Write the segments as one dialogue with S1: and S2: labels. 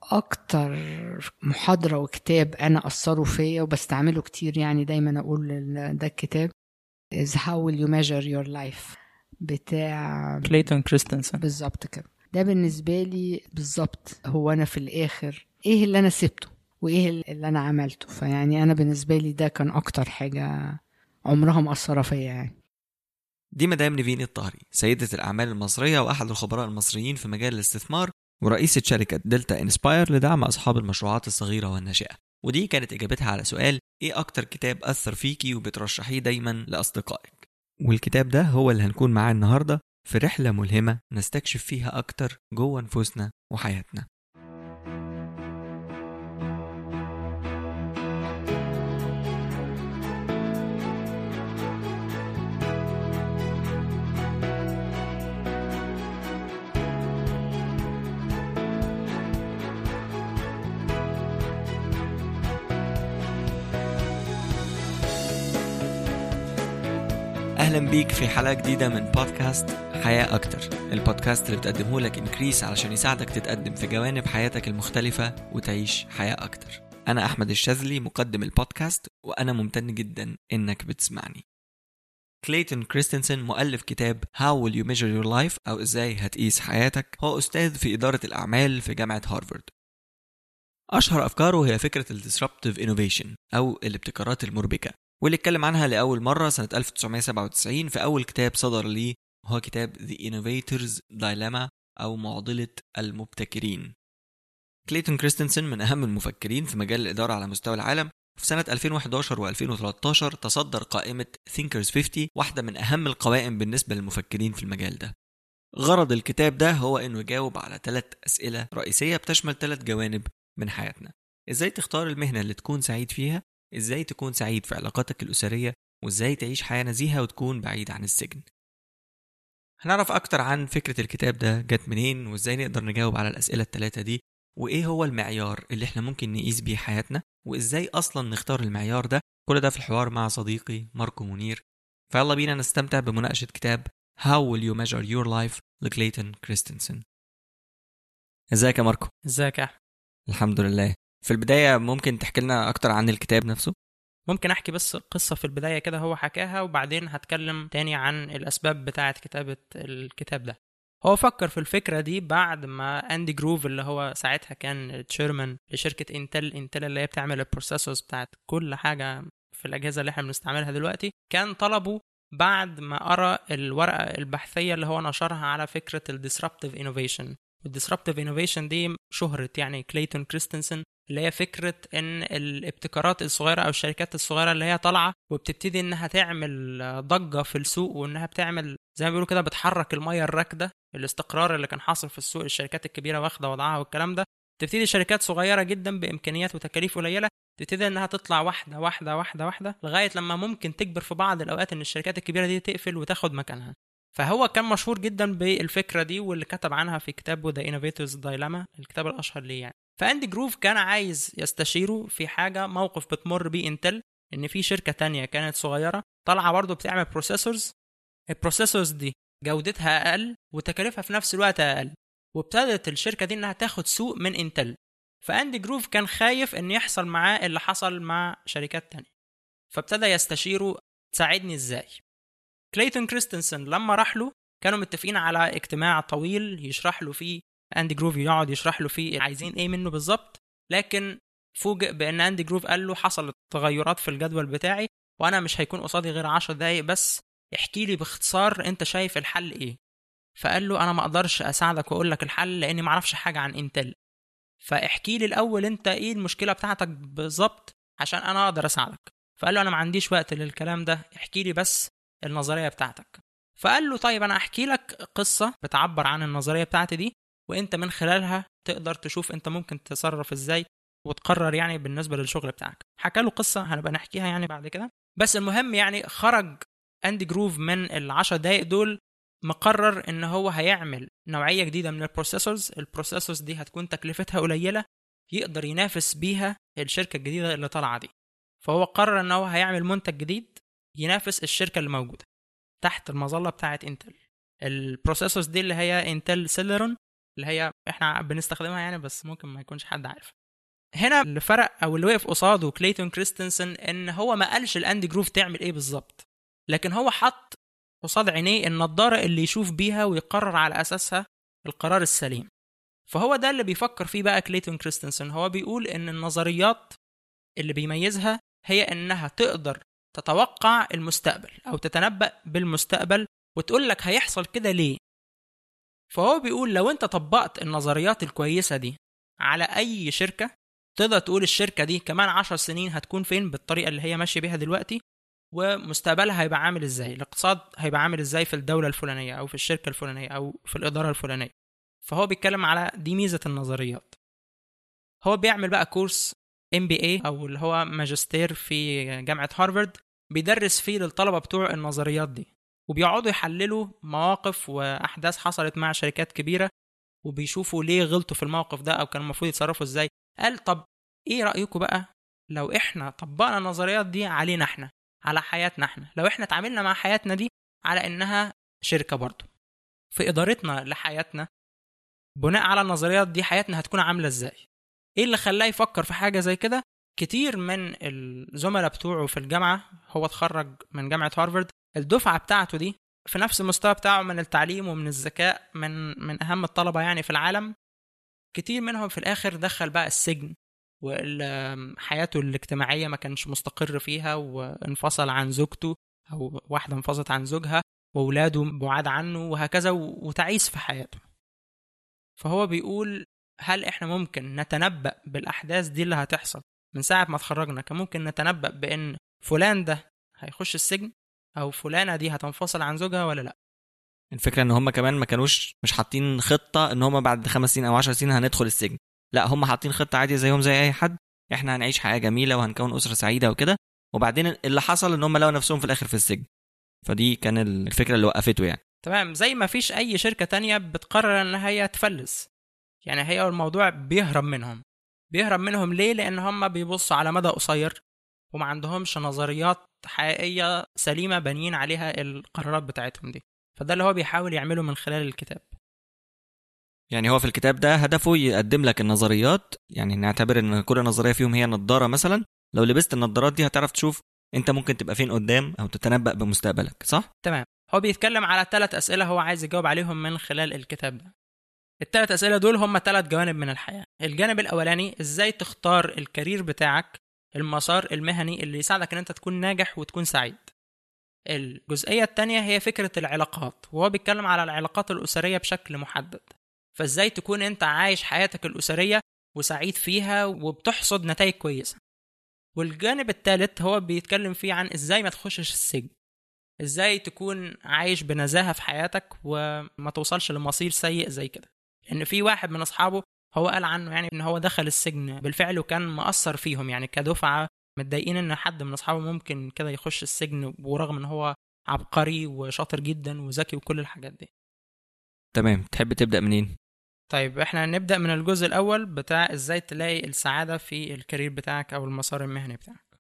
S1: اكتر محاضره وكتاب انا اثروا فيا وبستعمله كتير يعني دايما اقول ال- ده الكتاب is how will you measure your life بتاع
S2: كليتون كريستنسن
S1: بالظبط كده ده بالنسبه لي بالظبط هو انا في الاخر ايه اللي انا سبته وايه اللي انا عملته فيعني انا بالنسبه لي ده كان اكتر حاجه عمرها مأثره فيا يعني
S3: دي مدام نيفين الطهري سيدة الأعمال المصرية وأحد الخبراء المصريين في مجال الاستثمار ورئيسة شركة دلتا انسباير لدعم أصحاب المشروعات الصغيرة والناشئة ودي كانت إجابتها على سؤال إيه أكتر كتاب أثر فيكي وبترشحيه دايما لأصدقائك والكتاب ده هو اللي هنكون معاه النهاردة في رحلة ملهمة نستكشف فيها أكتر جوه نفوسنا وحياتنا اهلا بيك في حلقه جديده من بودكاست حياه اكتر البودكاست اللي بتقدمه لك انكريس علشان يساعدك تتقدم في جوانب حياتك المختلفه وتعيش حياه اكتر انا احمد الشاذلي مقدم البودكاست وانا ممتن جدا انك بتسمعني كليتون كريستنسن مؤلف كتاب How Will You Measure Your Life أو إزاي هتقيس حياتك هو أستاذ في إدارة الأعمال في جامعة هارفارد أشهر أفكاره هي فكرة ال Disruptive Innovation أو الابتكارات المربكة واللي اتكلم عنها لأول مرة سنة 1997 في أول كتاب صدر ليه وهو كتاب The Innovator's Dilemma أو معضلة المبتكرين كليتون كريستنسن من أهم المفكرين في مجال الإدارة على مستوى العالم في سنة 2011 و2013 تصدر قائمة Thinkers 50 واحدة من أهم القوائم بالنسبة للمفكرين في المجال ده غرض الكتاب ده هو إنه يجاوب على ثلاث أسئلة رئيسية بتشمل ثلاث جوانب من حياتنا إزاي تختار المهنة اللي تكون سعيد فيها ازاي تكون سعيد في علاقاتك الأسرية وازاي تعيش حياة نزيهة وتكون بعيد عن السجن هنعرف أكتر عن فكرة الكتاب ده جت منين وازاي نقدر نجاوب على الأسئلة التلاتة دي وإيه هو المعيار اللي احنا ممكن نقيس بيه حياتنا وازاي أصلا نختار المعيار ده كل ده في الحوار مع صديقي ماركو منير فيلا بينا نستمتع بمناقشة كتاب How Will You Measure Your Life لكليتون كريستنسن ازيك يا ماركو
S2: ازيك يا أحمد؟
S3: الحمد لله في البداية ممكن تحكي لنا أكتر عن الكتاب نفسه
S2: ممكن احكي بس قصه في البدايه كده هو حكاها وبعدين هتكلم تاني عن الاسباب بتاعه كتابه الكتاب ده هو فكر في الفكره دي بعد ما اندي جروف اللي هو ساعتها كان تشيرمان لشركه انتل انتل اللي هي بتعمل البروسيسورز بتاعت كل حاجه في الاجهزه اللي احنا بنستعملها دلوقتي كان طلبه بعد ما قرا الورقه البحثيه اللي هو نشرها على فكره الديسربتيف انوفيشن والديسربتيف انوفيشن دي شهرت يعني كليتون كريستنسن اللي هي فكره ان الابتكارات الصغيره او الشركات الصغيره اللي هي طالعه وبتبتدي انها تعمل ضجه في السوق وانها بتعمل زي ما بيقولوا كده بتحرك الميه الراكده الاستقرار اللي كان حاصل في السوق الشركات الكبيره واخده وضعها والكلام ده تبتدي شركات صغيره جدا بامكانيات وتكاليف قليله تبتدي انها تطلع واحده واحده واحده واحده لغايه لما ممكن تكبر في بعض الاوقات ان الشركات الكبيره دي تقفل وتاخد مكانها فهو كان مشهور جدا بالفكره دي واللي كتب عنها في كتابه ذا انوفيتورز دايلاما الكتاب الاشهر ليه يعني فاندي جروف كان عايز يستشيره في حاجه موقف بتمر بيه انتل ان في شركه تانية كانت صغيره طالعه برضه بتعمل بروسيسورز البروسيسورز دي جودتها اقل وتكاليفها في نفس الوقت اقل وابتدت الشركه دي انها تاخد سوق من انتل فاندي جروف كان خايف ان يحصل معاه اللي حصل مع شركات تانية فابتدى يستشيره تساعدني ازاي كليتون كريستنسن لما راح له كانوا متفقين على اجتماع طويل يشرح له فيه اندي جروف يقعد يشرح له فيه عايزين ايه منه بالظبط لكن فوجئ بان اندي جروف قال له حصلت تغيرات في الجدول بتاعي وانا مش هيكون قصادي غير 10 دقايق بس احكي لي باختصار انت شايف الحل ايه فقال له انا ما اقدرش اساعدك واقول لك الحل لاني ما اعرفش حاجه عن انتل فاحكي لي الاول انت ايه المشكله بتاعتك بالظبط عشان انا اقدر اساعدك فقال له انا ما عنديش وقت للكلام ده احكي لي بس النظريه بتاعتك فقال له طيب انا احكي لك قصه بتعبر عن النظريه بتاعتي دي وانت من خلالها تقدر تشوف انت ممكن تتصرف ازاي وتقرر يعني بالنسبه للشغل بتاعك حكى له قصه هنبقى نحكيها يعني بعد كده بس المهم يعني خرج اندي جروف من العشر دقايق دول مقرر ان هو هيعمل نوعيه جديده من البروسيسورز البروسيسورز دي هتكون تكلفتها قليله يقدر ينافس بيها الشركه الجديده اللي طالعه دي فهو قرر ان هو هيعمل منتج جديد ينافس الشركه اللي موجوده تحت المظله بتاعه انتل البروسيسورز دي اللي هي انتل سيلرون اللي هي احنا بنستخدمها يعني بس ممكن ما يكونش حد عارف هنا اللي فرق او اللي وقف قصاده كليتون كريستنسن ان هو ما قالش الاندي جروف تعمل ايه بالظبط لكن هو حط قصاد عينيه النضاره اللي يشوف بيها ويقرر على اساسها القرار السليم فهو ده اللي بيفكر فيه بقى كليتون كريستنسن هو بيقول ان النظريات اللي بيميزها هي انها تقدر تتوقع المستقبل او تتنبأ بالمستقبل وتقول لك هيحصل كده ليه فهو بيقول لو انت طبقت النظريات الكويسه دي على اي شركه تقدر تقول الشركه دي كمان عشر سنين هتكون فين بالطريقه اللي هي ماشيه بيها دلوقتي ومستقبلها هيبقى عامل ازاي الاقتصاد هيبقى عامل ازاي في الدوله الفلانيه او في الشركه الفلانيه او في الاداره الفلانيه فهو بيتكلم على دي ميزه النظريات هو بيعمل بقى كورس ام بي اي او اللي هو ماجستير في جامعه هارفارد بيدرس فيه للطلبه بتوع النظريات دي وبيقعدوا يحللوا مواقف واحداث حصلت مع شركات كبيره وبيشوفوا ليه غلطوا في الموقف ده او كان المفروض يتصرفوا ازاي قال طب ايه رايكم بقى لو احنا طبقنا النظريات دي علينا احنا على حياتنا احنا لو احنا اتعاملنا مع حياتنا دي على انها شركه برضه في ادارتنا لحياتنا بناء على النظريات دي حياتنا هتكون عامله ازاي ايه اللي خلاه يفكر في حاجه زي كده كتير من الزملاء بتوعه في الجامعه هو اتخرج من جامعه هارفارد الدفعه بتاعته دي في نفس المستوى بتاعه من التعليم ومن الذكاء من من اهم الطلبه يعني في العالم كتير منهم في الاخر دخل بقى السجن وحياته الاجتماعيه ما كانش مستقر فيها وانفصل عن زوجته او واحده انفصلت عن زوجها واولاده بعاد عنه وهكذا وتعيس في حياته فهو بيقول هل احنا ممكن نتنبأ بالاحداث دي اللي هتحصل من ساعه ما اتخرجنا كان ممكن نتنبأ بان فلان ده هيخش السجن او فلانه دي هتنفصل عن زوجها ولا لا
S3: الفكره ان هم كمان ما كانوش مش حاطين خطه ان هم بعد خمس سنين او عشر سنين هندخل السجن لا هم حاطين خطه عاديه زيهم زي اي حد احنا هنعيش حياه جميله وهنكون اسره سعيده وكده وبعدين اللي حصل ان هم لقوا نفسهم في الاخر في السجن فدي كان الفكره اللي وقفته يعني
S2: تمام زي ما فيش اي شركه تانية بتقرر ان هي تفلس يعني هي الموضوع بيهرب منهم بيهرب منهم ليه لان هم بيبصوا على مدى قصير وما عندهمش نظريات حقيقيه سليمه بانيين عليها القرارات بتاعتهم دي فده اللي هو بيحاول يعمله من خلال الكتاب
S3: يعني هو في الكتاب ده هدفه يقدم لك النظريات يعني نعتبر ان كل نظريه فيهم هي نظاره مثلا لو لبست النظارات دي هتعرف تشوف انت ممكن تبقى فين قدام او تتنبأ بمستقبلك صح
S2: تمام هو بيتكلم على ثلاث اسئله هو عايز يجاوب عليهم من خلال الكتاب ده الثلاث اسئله دول هم ثلاث جوانب من الحياه الجانب الاولاني ازاي تختار الكارير بتاعك المسار المهني اللي يساعدك ان انت تكون ناجح وتكون سعيد الجزئيه الثانيه هي فكره العلاقات وهو بيتكلم على العلاقات الاسريه بشكل محدد فازاي تكون انت عايش حياتك الاسريه وسعيد فيها وبتحصد نتائج كويسه والجانب الثالث هو بيتكلم فيه عن ازاي ما تخشش السجن ازاي تكون عايش بنزاهه في حياتك وما توصلش لمصير سيء زي كده لان في واحد من اصحابه هو قال عنه يعني ان هو دخل السجن بالفعل وكان مأثر فيهم يعني كدفعه متضايقين ان حد من اصحابه ممكن كده يخش السجن ورغم ان هو عبقري وشاطر جدا وذكي وكل الحاجات دي
S3: تمام تحب تبدأ منين
S2: طيب احنا نبدأ من الجزء الأول بتاع ازاي تلاقي السعادة في الكارير بتاعك أو المسار المهني بتاعك.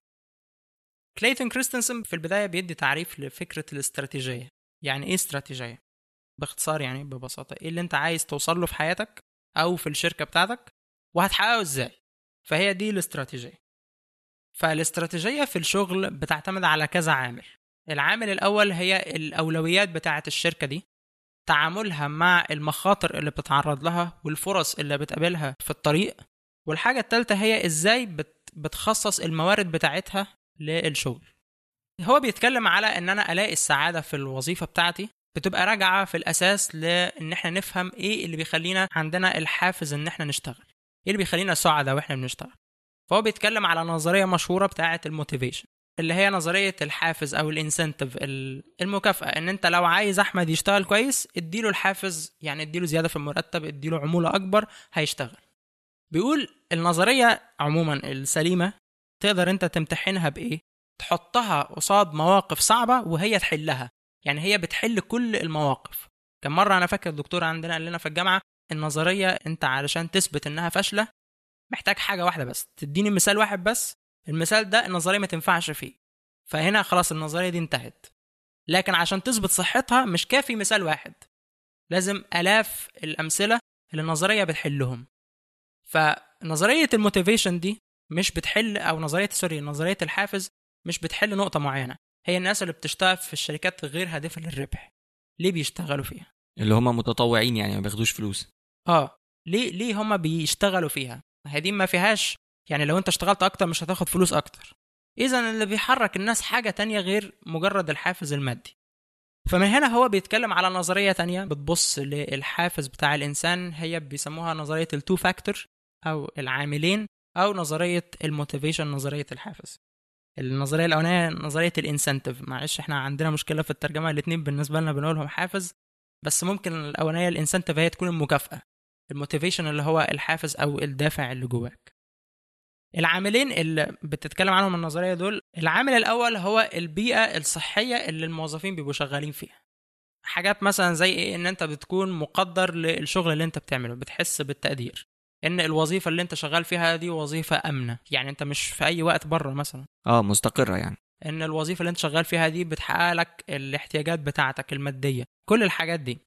S2: كليتون كريستنسن في البداية بيدي تعريف لفكرة الاستراتيجية. يعني ايه استراتيجية؟ باختصار يعني ببساطة ايه اللي انت عايز توصل له في حياتك أو في الشركة بتاعتك وهتحققه ازاي؟ فهي دي الاستراتيجية. فالاستراتيجية في الشغل بتعتمد على كذا عامل. العامل الأول هي الأولويات بتاعة الشركة دي تعاملها مع المخاطر اللي بتتعرض لها والفرص اللي بتقابلها في الطريق والحاجة التالتة هي ازاي بت بتخصص الموارد بتاعتها للشغل هو بيتكلم على ان انا الاقي السعادة في الوظيفة بتاعتي بتبقى راجعة في الاساس لان احنا نفهم ايه اللي بيخلينا عندنا الحافز ان احنا نشتغل ايه اللي بيخلينا سعداء واحنا بنشتغل فهو بيتكلم على نظرية مشهورة بتاعة الموتيفيشن اللي هي نظريه الحافز او الانسنتيف المكافاه ان انت لو عايز احمد يشتغل كويس اديله الحافز يعني اديله زياده في المرتب اديله عموله اكبر هيشتغل بيقول النظريه عموما السليمه تقدر انت تمتحنها بايه تحطها قصاد مواقف صعبه وهي تحلها يعني هي بتحل كل المواقف كان مره انا فاكر الدكتور عندنا قال لنا في الجامعه النظريه انت علشان تثبت انها فاشله محتاج حاجه واحده بس تديني مثال واحد بس المثال ده النظريه ما تنفعش فيه فهنا خلاص النظريه دي انتهت لكن عشان تثبت صحتها مش كافي مثال واحد لازم الاف الامثله اللي النظريه بتحلهم فنظريه الموتيفيشن دي مش بتحل او نظريه سوري نظريه الحافز مش بتحل نقطه معينه هي الناس اللي بتشتغل في الشركات غير هادفه للربح ليه بيشتغلوا فيها
S3: اللي هم متطوعين يعني ما بياخدوش فلوس
S2: اه ليه ليه هم بيشتغلوا فيها ما هي دي ما فيهاش يعني لو انت اشتغلت اكتر مش هتاخد فلوس اكتر اذا اللي بيحرك الناس حاجه تانية غير مجرد الحافز المادي فمن هنا هو بيتكلم على نظريه تانية بتبص للحافز بتاع الانسان هي بيسموها نظريه التو فاكتور او العاملين او نظريه الموتيفيشن نظريه الحافز النظريه الاولانيه نظريه الانسنتيف معلش احنا عندنا مشكله في الترجمه الاثنين بالنسبه لنا بنقولهم حافز بس ممكن الاولانيه الانسنتيف هي تكون المكافاه الموتيفيشن اللي هو الحافز او الدافع اللي جواك العاملين اللي بتتكلم عنهم النظريه دول العامل الاول هو البيئه الصحيه اللي الموظفين بيبقوا شغالين فيها حاجات مثلا زي ايه ان انت بتكون مقدر للشغل اللي انت بتعمله بتحس بالتقدير ان الوظيفه اللي انت شغال فيها دي وظيفه امنه يعني انت مش في اي وقت بره مثلا
S3: اه مستقره يعني
S2: ان الوظيفه اللي انت شغال فيها دي بتحقق لك الاحتياجات بتاعتك الماديه كل الحاجات دي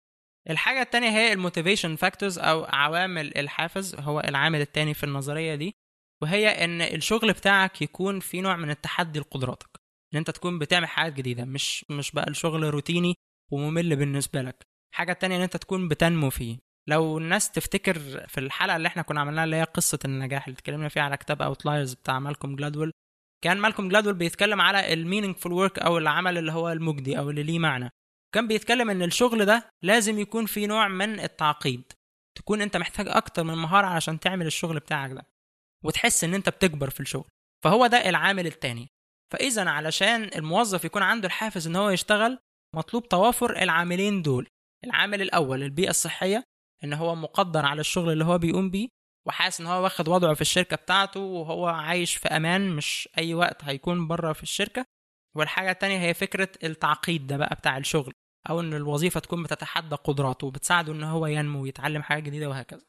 S2: الحاجة التانية هي الموتيفيشن فاكتورز أو عوامل الحافز هو العامل التاني في النظرية دي وهي إن الشغل بتاعك يكون في نوع من التحدي لقدراتك إن أنت تكون بتعمل حاجات جديدة مش مش بقى الشغل روتيني وممل بالنسبة لك الحاجة التانية إن أنت تكون بتنمو فيه لو الناس تفتكر في الحلقة اللي احنا كنا عملناها اللي هي قصة النجاح اللي اتكلمنا فيها على كتاب اوتلايرز بتاع مالكوم جلادويل كان مالكوم جلادويل بيتكلم على المينينجفول ورك او العمل اللي هو المجدي او اللي ليه معنى كان بيتكلم ان الشغل ده لازم يكون في نوع من التعقيد تكون انت محتاج اكتر من مهاره علشان تعمل الشغل بتاعك ده وتحس ان انت بتكبر في الشغل فهو ده العامل التاني فاذا علشان الموظف يكون عنده الحافز ان هو يشتغل مطلوب توافر العاملين دول العامل الاول البيئه الصحيه ان هو مقدر على الشغل اللي هو بيقوم بيه وحاسس ان هو واخد وضعه في الشركه بتاعته وهو عايش في امان مش اي وقت هيكون بره في الشركه والحاجه التانية هي فكره التعقيد ده بقى بتاع الشغل او ان الوظيفه تكون بتتحدى قدراته وبتساعده ان هو ينمو ويتعلم حاجه جديده وهكذا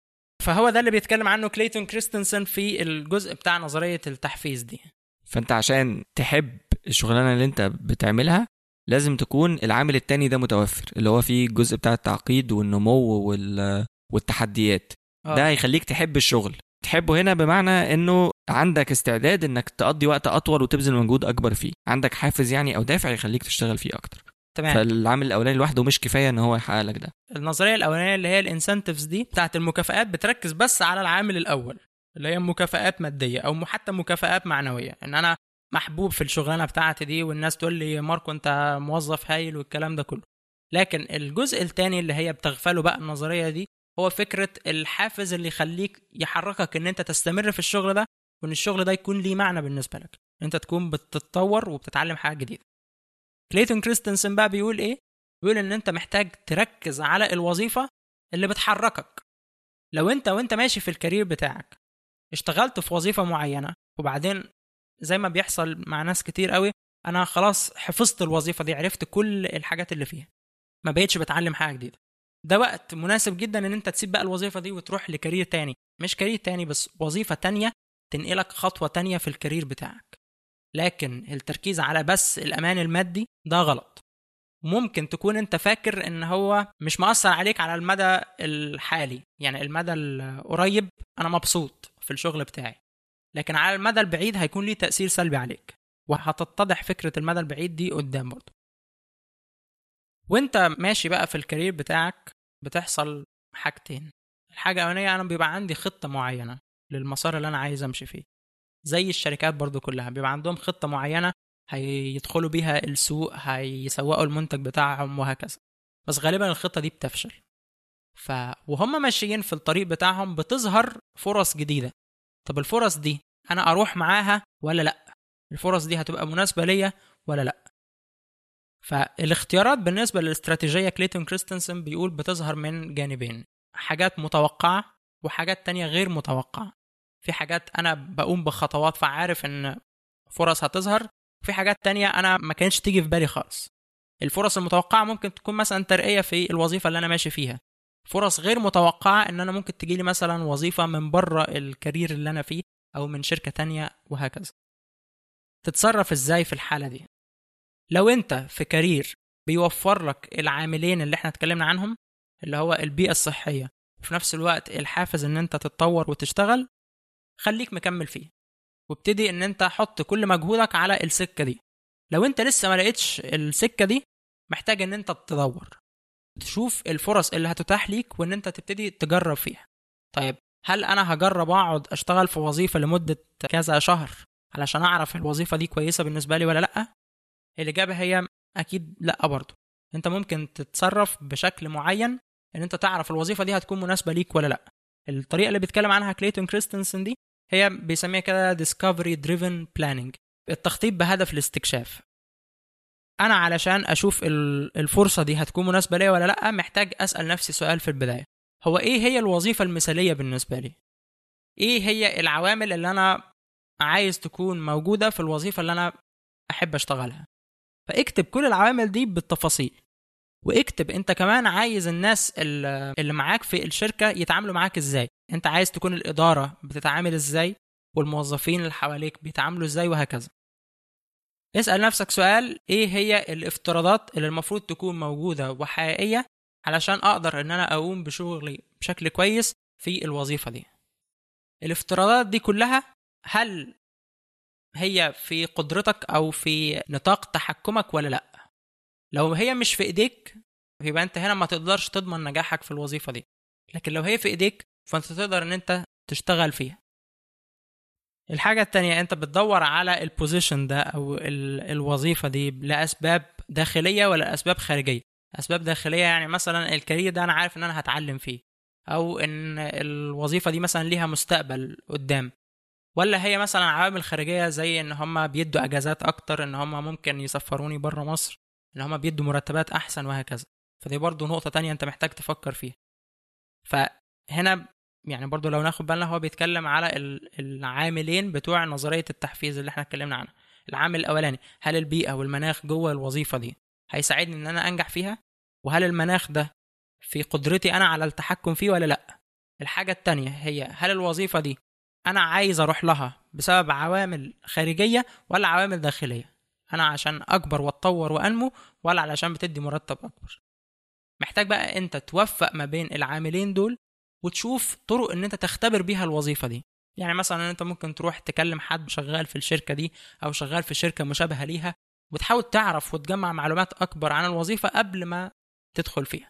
S2: فهو ده اللي بيتكلم عنه كليتون كريستنسن في الجزء بتاع نظريه التحفيز دي
S3: فانت عشان تحب الشغلانه اللي انت بتعملها لازم تكون العامل التاني ده متوفر اللي هو فيه الجزء بتاع التعقيد والنمو وال... والتحديات
S2: آه.
S3: ده هيخليك تحب الشغل تحبه هنا بمعنى انه عندك استعداد انك تقضي وقت اطول وتبذل مجهود اكبر فيه عندك حافز يعني او دافع يخليك تشتغل فيه اكتر
S2: تمام
S3: فالعامل الاولاني لوحده مش كفايه ان هو يحقق لك ده
S2: النظريه الاولانيه اللي هي الانسنتيفز دي بتاعت المكافآت بتركز بس على العامل الاول اللي هي مكافآت ماديه او حتى مكافآت معنويه ان انا محبوب في الشغلانه بتاعتي دي والناس تقول لي ماركو انت موظف هايل والكلام ده كله لكن الجزء الثاني اللي هي بتغفله بقى النظريه دي هو فكره الحافز اللي يخليك يحركك ان انت تستمر في الشغل ده وان الشغل ده يكون ليه معنى بالنسبه لك انت تكون بتتطور وبتتعلم حاجه جديده كليتون كريستنسن بقى بيقول ايه بيقول ان انت محتاج تركز على الوظيفه اللي بتحركك لو انت وانت ماشي في الكارير بتاعك اشتغلت في وظيفه معينه وبعدين زي ما بيحصل مع ناس كتير قوي انا خلاص حفظت الوظيفه دي عرفت كل الحاجات اللي فيها ما بقتش بتعلم حاجه جديده ده وقت مناسب جدا ان انت تسيب بقى الوظيفه دي وتروح لكارير تاني مش كارير تاني بس وظيفه تانية تنقلك خطوه تانية في الكارير بتاعك لكن التركيز على بس الامان المادي ده غلط ممكن تكون انت فاكر ان هو مش مأثر عليك على المدى الحالي يعني المدى القريب انا مبسوط في الشغل بتاعي لكن على المدى البعيد هيكون ليه تأثير سلبي عليك وهتتضح فكرة المدى البعيد دي قدام برضه وانت ماشي بقى في الكارير بتاعك بتحصل حاجتين الحاجة الأولانية أنا بيبقى عندي خطة معينة للمسار اللي أنا عايز أمشي فيه زي الشركات برضو كلها بيبقى عندهم خطة معينة هيدخلوا بيها السوق هيسوقوا المنتج بتاعهم وهكذا بس غالبا الخطة دي بتفشل ف وهم ماشيين في الطريق بتاعهم بتظهر فرص جديدة طب الفرص دي أنا أروح معاها ولا لأ الفرص دي هتبقى مناسبة ليا ولا لأ فالاختيارات بالنسبة للاستراتيجية كليتون كريستنسن بيقول بتظهر من جانبين حاجات متوقعة وحاجات تانية غير متوقعة في حاجات أنا بقوم بخطوات فعارف إن فرص هتظهر وفي حاجات تانية أنا ما كانتش تيجي في بالي خالص الفرص المتوقعة ممكن تكون مثلا ترقية في الوظيفة اللي أنا ماشي فيها فرص غير متوقعة إن أنا ممكن تجيلي مثلا وظيفة من بره الكارير اللي أنا فيه أو من شركة تانية وهكذا تتصرف إزاي في الحالة دي لو أنت في كارير بيوفر لك العاملين اللي احنا اتكلمنا عنهم اللي هو البيئة الصحية وفي نفس الوقت الحافز ان انت تتطور وتشتغل خليك مكمل فيه وابتدي ان انت حط كل مجهودك على السكه دي لو انت لسه ما لقيتش السكه دي محتاج ان انت تدور تشوف الفرص اللي هتتاح ليك وان انت تبتدي تجرب فيها طيب هل انا هجرب اقعد اشتغل في وظيفه لمده كذا شهر علشان اعرف الوظيفه دي كويسه بالنسبه لي ولا لا الاجابه هي اكيد لا برضه انت ممكن تتصرف بشكل معين ان انت تعرف الوظيفه دي هتكون مناسبه ليك ولا لا الطريقه اللي بيتكلم عنها كليتون كريستنسن دي هي بيسميها كده discovery driven planning التخطيط بهدف الاستكشاف انا علشان اشوف الفرصه دي هتكون مناسبه ليا ولا لا محتاج اسال نفسي سؤال في البدايه هو ايه هي الوظيفه المثاليه بالنسبه لي ايه هي العوامل اللي انا عايز تكون موجوده في الوظيفه اللي انا احب اشتغلها فاكتب كل العوامل دي بالتفاصيل واكتب انت كمان عايز الناس اللي معاك في الشركه يتعاملوا معاك ازاي انت عايز تكون الاداره بتتعامل ازاي والموظفين اللي حواليك بيتعاملوا ازاي وهكذا اسال نفسك سؤال ايه هي الافتراضات اللي المفروض تكون موجوده وحقيقيه علشان اقدر ان انا اقوم بشغلي بشكل كويس في الوظيفه دي الافتراضات دي كلها هل هي في قدرتك او في نطاق تحكمك ولا لا لو هي مش في ايديك يبقى انت هنا ما تقدرش تضمن نجاحك في الوظيفه دي لكن لو هي في ايديك فانت تقدر ان انت تشتغل فيها الحاجة التانية انت بتدور على البوزيشن ده او الوظيفة دي لأسباب داخلية ولا أسباب خارجية أسباب داخلية يعني مثلا الكارير ده أنا عارف إن أنا هتعلم فيه أو إن الوظيفة دي مثلا ليها مستقبل قدام ولا هي مثلا عوامل خارجية زي إن هما بيدوا أجازات أكتر إن هما ممكن يسفروني بره مصر إن هما بيدوا مرتبات أحسن وهكذا فدي برضو نقطة تانية أنت محتاج تفكر فيها فهنا يعني برضو لو ناخد بالنا هو بيتكلم على العاملين بتوع نظرية التحفيز اللي احنا اتكلمنا عنها العامل الأولاني هل البيئة والمناخ جوه الوظيفة دي هيساعدني إن أنا أنجح فيها وهل المناخ ده في قدرتي أنا على التحكم فيه ولا لأ الحاجة التانية هي هل الوظيفة دي أنا عايز أروح لها بسبب عوامل خارجية ولا عوامل داخلية أنا عشان أكبر وأتطور وأنمو ولا علشان بتدي مرتب أكبر محتاج بقى أنت توفق ما بين العاملين دول وتشوف طرق ان انت تختبر بيها الوظيفه دي يعني مثلا انت ممكن تروح تكلم حد شغال في الشركه دي او شغال في شركه مشابهه ليها وتحاول تعرف وتجمع معلومات اكبر عن الوظيفه قبل ما تدخل فيها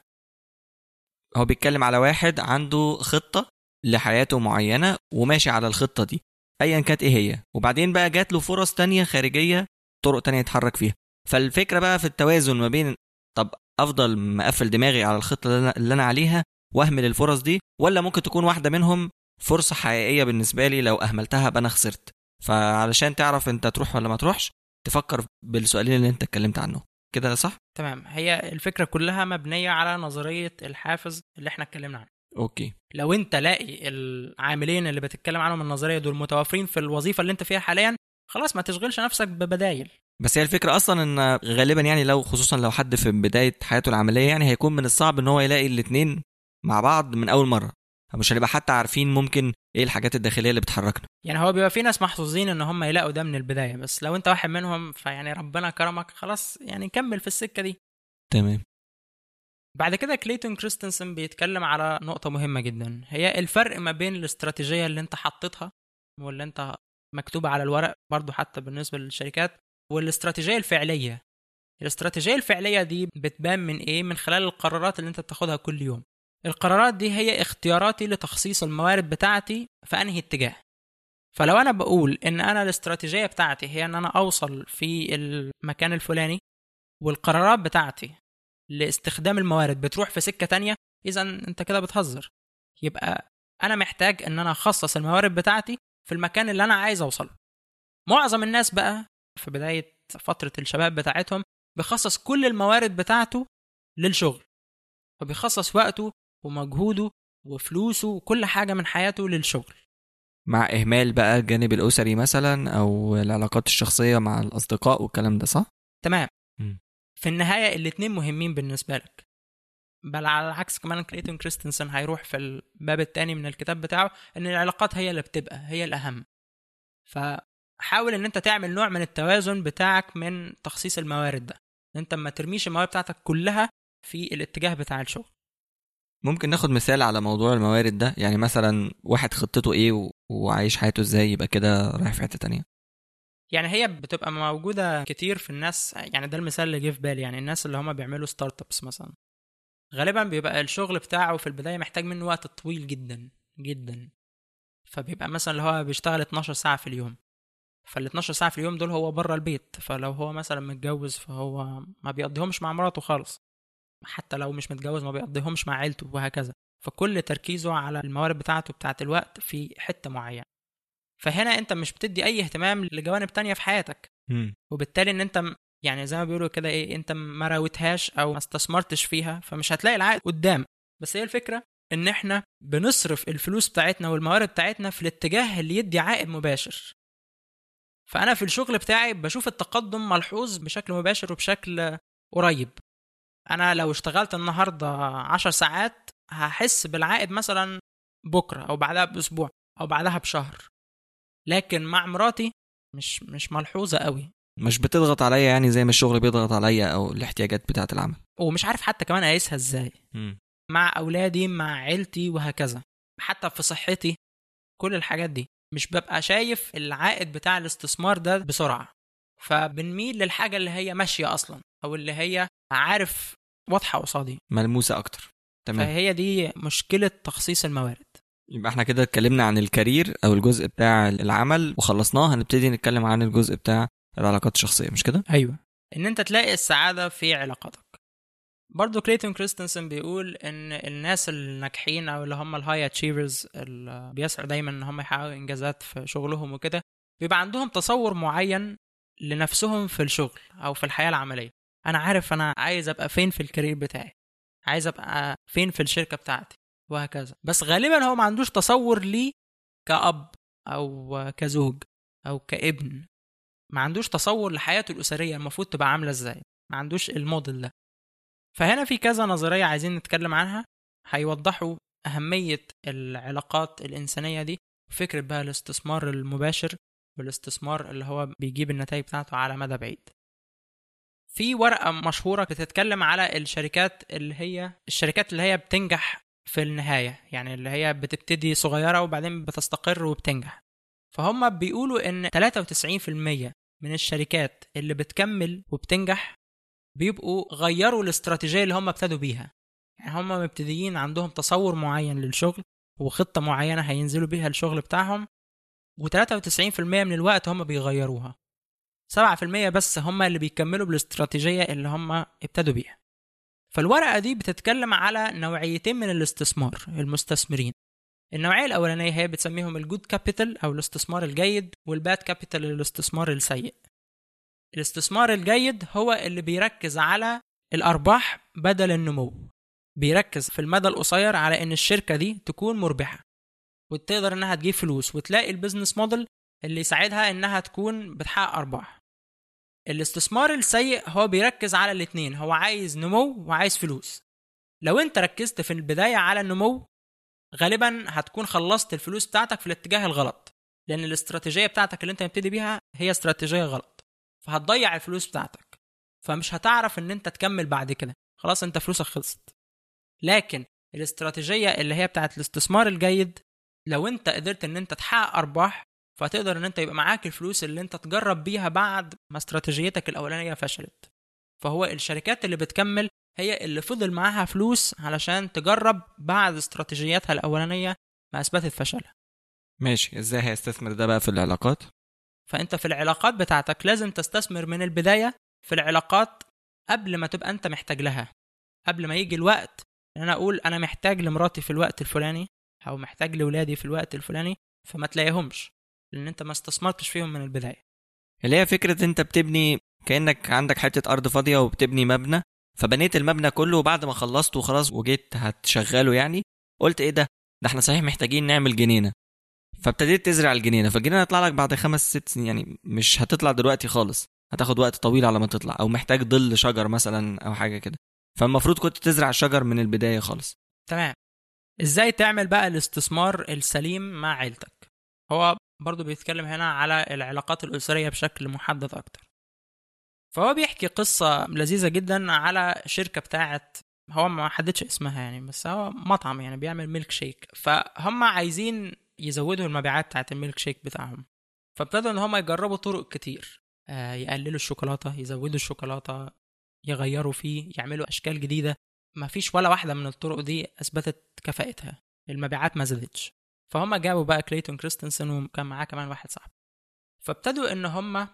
S3: هو بيتكلم على واحد عنده خطه لحياته معينه وماشي على الخطه دي ايا كانت ايه هي وبعدين بقى جات له فرص تانية خارجيه طرق تانية يتحرك فيها فالفكره بقى في التوازن ما بين طب افضل مقفل دماغي على الخطه اللي انا عليها واهمل الفرص دي ولا ممكن تكون واحده منهم فرصه حقيقيه بالنسبه لي لو اهملتها ابقى انا خسرت فعلشان تعرف انت تروح ولا ما تروحش تفكر بالسؤالين اللي انت اتكلمت عنه كده صح
S2: تمام هي الفكره كلها مبنيه على نظريه الحافز اللي احنا اتكلمنا عنه
S3: اوكي
S2: لو انت لاقي العاملين اللي بتتكلم عنهم النظريه دول متوفرين في الوظيفه اللي انت فيها حاليا خلاص ما تشغلش نفسك ببدايل
S3: بس هي الفكره اصلا ان غالبا يعني لو خصوصا لو حد في بدايه حياته العمليه يعني هيكون من الصعب ان هو يلاقي الاثنين مع بعض من اول مره مش هنبقى حتى عارفين ممكن ايه الحاجات الداخليه اللي بتحركنا
S2: يعني هو بيبقى في ناس محظوظين ان هم يلاقوا ده من البدايه بس لو انت واحد منهم فيعني ربنا كرمك خلاص يعني كمل في السكه دي
S3: تمام
S2: بعد كده كليتون كريستنسن بيتكلم على نقطه مهمه جدا هي الفرق ما بين الاستراتيجيه اللي انت حطيتها واللي انت مكتوبه على الورق برضو حتى بالنسبه للشركات والاستراتيجيه الفعليه الاستراتيجيه الفعليه دي بتبان من ايه من خلال القرارات اللي انت بتاخدها كل يوم القرارات دي هي اختياراتي لتخصيص الموارد بتاعتي في انهي اتجاه فلو انا بقول ان انا الاستراتيجيه بتاعتي هي ان انا اوصل في المكان الفلاني والقرارات بتاعتي لاستخدام الموارد بتروح في سكه تانية اذا انت كده بتهزر يبقى انا محتاج ان انا اخصص الموارد بتاعتي في المكان اللي انا عايز اوصله معظم الناس بقى في بدايه فتره الشباب بتاعتهم بيخصص كل الموارد بتاعته للشغل فبيخصص وقته ومجهوده وفلوسه وكل حاجة من حياته للشغل
S3: مع إهمال بقى الجانب الأسري مثلا أو العلاقات الشخصية مع الأصدقاء والكلام ده صح؟
S2: تمام
S3: م.
S2: في النهاية الاتنين مهمين بالنسبة لك بل على العكس كمان كليتون كريستنسن هيروح في الباب الثاني من الكتاب بتاعه ان العلاقات هي اللي بتبقى هي الاهم فحاول ان انت تعمل نوع من التوازن بتاعك من تخصيص الموارد ده انت ما ترميش الموارد بتاعتك كلها في الاتجاه بتاع الشغل
S3: ممكن ناخد مثال على موضوع الموارد ده يعني مثلا واحد خطته ايه و... وعايش حياته ازاي يبقى كده رايح في حته تانية
S2: يعني هي بتبقى موجودة كتير في الناس يعني ده المثال اللي جه في بالي يعني الناس اللي هم بيعملوا ستارت ابس مثلا غالبا بيبقى الشغل بتاعه في البداية محتاج منه وقت طويل جدا جدا فبيبقى مثلا اللي هو بيشتغل 12 ساعة في اليوم فال 12 ساعة في اليوم دول هو بره البيت فلو هو مثلا متجوز فهو ما بيقضيهمش مع مراته خالص حتى لو مش متجوز ما بيقضيهمش مع عيلته وهكذا فكل تركيزه على الموارد بتاعته بتاعت الوقت في حتة معينة فهنا انت مش بتدي اي اهتمام لجوانب تانية في حياتك
S3: مم.
S2: وبالتالي ان انت م- يعني زي ما بيقولوا كده ايه انت ما راوتهاش او ما استثمرتش فيها فمش هتلاقي العائد قدام بس هي الفكره ان احنا بنصرف الفلوس بتاعتنا والموارد بتاعتنا في الاتجاه اللي يدي عائد مباشر فانا في الشغل بتاعي بشوف التقدم ملحوظ بشكل مباشر وبشكل قريب انا لو اشتغلت النهارده عشر ساعات هحس بالعائد مثلا بكره او بعدها باسبوع او بعدها بشهر لكن مع مراتي مش مش ملحوظه قوي
S3: مش بتضغط عليا يعني زي ما الشغل بيضغط عليا او الاحتياجات بتاعه العمل
S2: ومش عارف حتى كمان اقيسها ازاي
S3: مم.
S2: مع اولادي مع عيلتي وهكذا حتى في صحتي كل الحاجات دي مش ببقى شايف العائد بتاع الاستثمار ده بسرعه فبنميل للحاجه اللي هي ماشيه اصلا او اللي هي عارف واضحه قصادي
S3: ملموسه اكتر تمام
S2: فهي دي مشكله تخصيص الموارد
S3: يبقى احنا كده اتكلمنا عن الكارير او الجزء بتاع العمل وخلصناه هنبتدي نتكلم عن الجزء بتاع العلاقات الشخصيه مش كده
S2: ايوه ان انت تلاقي السعاده في علاقاتك برضو كليتون كريستنسن بيقول ان الناس الناجحين او اللي هم الهاي اتشيفرز اللي بيسعوا دايما ان هم يحققوا انجازات في شغلهم وكده بيبقى عندهم تصور معين لنفسهم في الشغل او في الحياه العمليه انا عارف انا عايز ابقى فين في الكارير بتاعي عايز ابقى فين في الشركه بتاعتي وهكذا بس غالبا هو ما عندوش تصور ليه كأب او كزوج او كابن ما عندوش تصور لحياته الأسرية المفروض تبقى عاملة ازاي ما عندوش الموديل ده فهنا في كذا نظرية عايزين نتكلم عنها هيوضحوا أهمية العلاقات الإنسانية دي فكرة بقى الاستثمار المباشر والاستثمار اللي هو بيجيب النتائج بتاعته على مدى بعيد في ورقة مشهورة بتتكلم على الشركات اللي هي الشركات اللي هي بتنجح في النهاية يعني اللي هي بتبتدي صغيرة وبعدين بتستقر وبتنجح فهم بيقولوا ان 93% من الشركات اللي بتكمل وبتنجح بيبقوا غيروا الاستراتيجيه اللي هم ابتدوا بيها يعني هم مبتدئين عندهم تصور معين للشغل وخطه معينه هينزلوا بيها الشغل بتاعهم و93% من الوقت هم بيغيروها 7% بس هم اللي بيكملوا بالاستراتيجيه اللي هم ابتدوا بيها فالورقه دي بتتكلم على نوعيتين من الاستثمار المستثمرين النوعيه الاولانيه هي بتسميهم الجود كابيتال او الاستثمار الجيد والباد كابيتال الاستثمار السيء الاستثمار الجيد هو اللي بيركز على الارباح بدل النمو بيركز في المدى القصير على ان الشركه دي تكون مربحه وتقدر انها تجيب فلوس وتلاقي البيزنس موديل اللي يساعدها انها تكون بتحقق ارباح الاستثمار السيء هو بيركز على الاتنين هو عايز نمو وعايز فلوس لو انت ركزت في البدايه على النمو غالبا هتكون خلصت الفلوس بتاعتك في الاتجاه الغلط لان الاستراتيجيه بتاعتك اللي انت مبتدي بيها هي استراتيجيه غلط فهتضيع الفلوس بتاعتك فمش هتعرف ان انت تكمل بعد كده خلاص انت فلوسك خلصت لكن الاستراتيجيه اللي هي بتاعت الاستثمار الجيد لو انت قدرت ان انت تحقق ارباح فتقدر ان انت يبقى معاك الفلوس اللي انت تجرب بيها بعد ما استراتيجيتك الاولانيه فشلت فهو الشركات اللي بتكمل هي اللي فضل معاها فلوس علشان تجرب بعد استراتيجياتها الاولانيه ما اثبتت فشلها
S3: ماشي ازاي هيستثمر ده بقى في العلاقات
S2: فانت في العلاقات بتاعتك لازم تستثمر من البدايه في العلاقات قبل ما تبقى انت محتاج لها قبل ما يجي الوقت ان انا اقول انا محتاج لمراتي في الوقت الفلاني او محتاج لاولادي في الوقت الفلاني فما تلاقيهمش لان انت ما استثمرتش فيهم من البدايه
S3: اللي هي فكره انت بتبني كانك عندك حته ارض فاضيه وبتبني مبنى فبنيت المبنى كله وبعد ما خلصت وخلاص وجيت هتشغله يعني قلت ايه ده ده احنا صحيح محتاجين نعمل جنينه فابتديت تزرع الجنينه فالجنينه هتطلع لك بعد خمس ست سنين يعني مش هتطلع دلوقتي خالص هتاخد وقت طويل على ما تطلع او محتاج ظل شجر مثلا او حاجه كده فالمفروض كنت تزرع الشجر من البدايه خالص
S2: تمام ازاي تعمل بقى الاستثمار السليم مع عيلتك هو برضو بيتكلم هنا على العلاقات الأسرية بشكل محدد أكتر فهو بيحكي قصة لذيذة جدا على شركة بتاعة هو ما حددش اسمها يعني بس هو مطعم يعني بيعمل ميلك شيك فهم عايزين يزودوا المبيعات بتاعت الميلك شيك بتاعهم فابتدوا ان هم يجربوا طرق كتير آه، يقللوا الشوكولاته يزودوا الشوكولاته يغيروا فيه يعملوا اشكال جديده ما فيش ولا واحده من الطرق دي اثبتت كفاءتها المبيعات ما زادتش فهم جابوا بقى كليتون كريستنسن وكان معاه كمان واحد صاحبه فابتدوا ان هم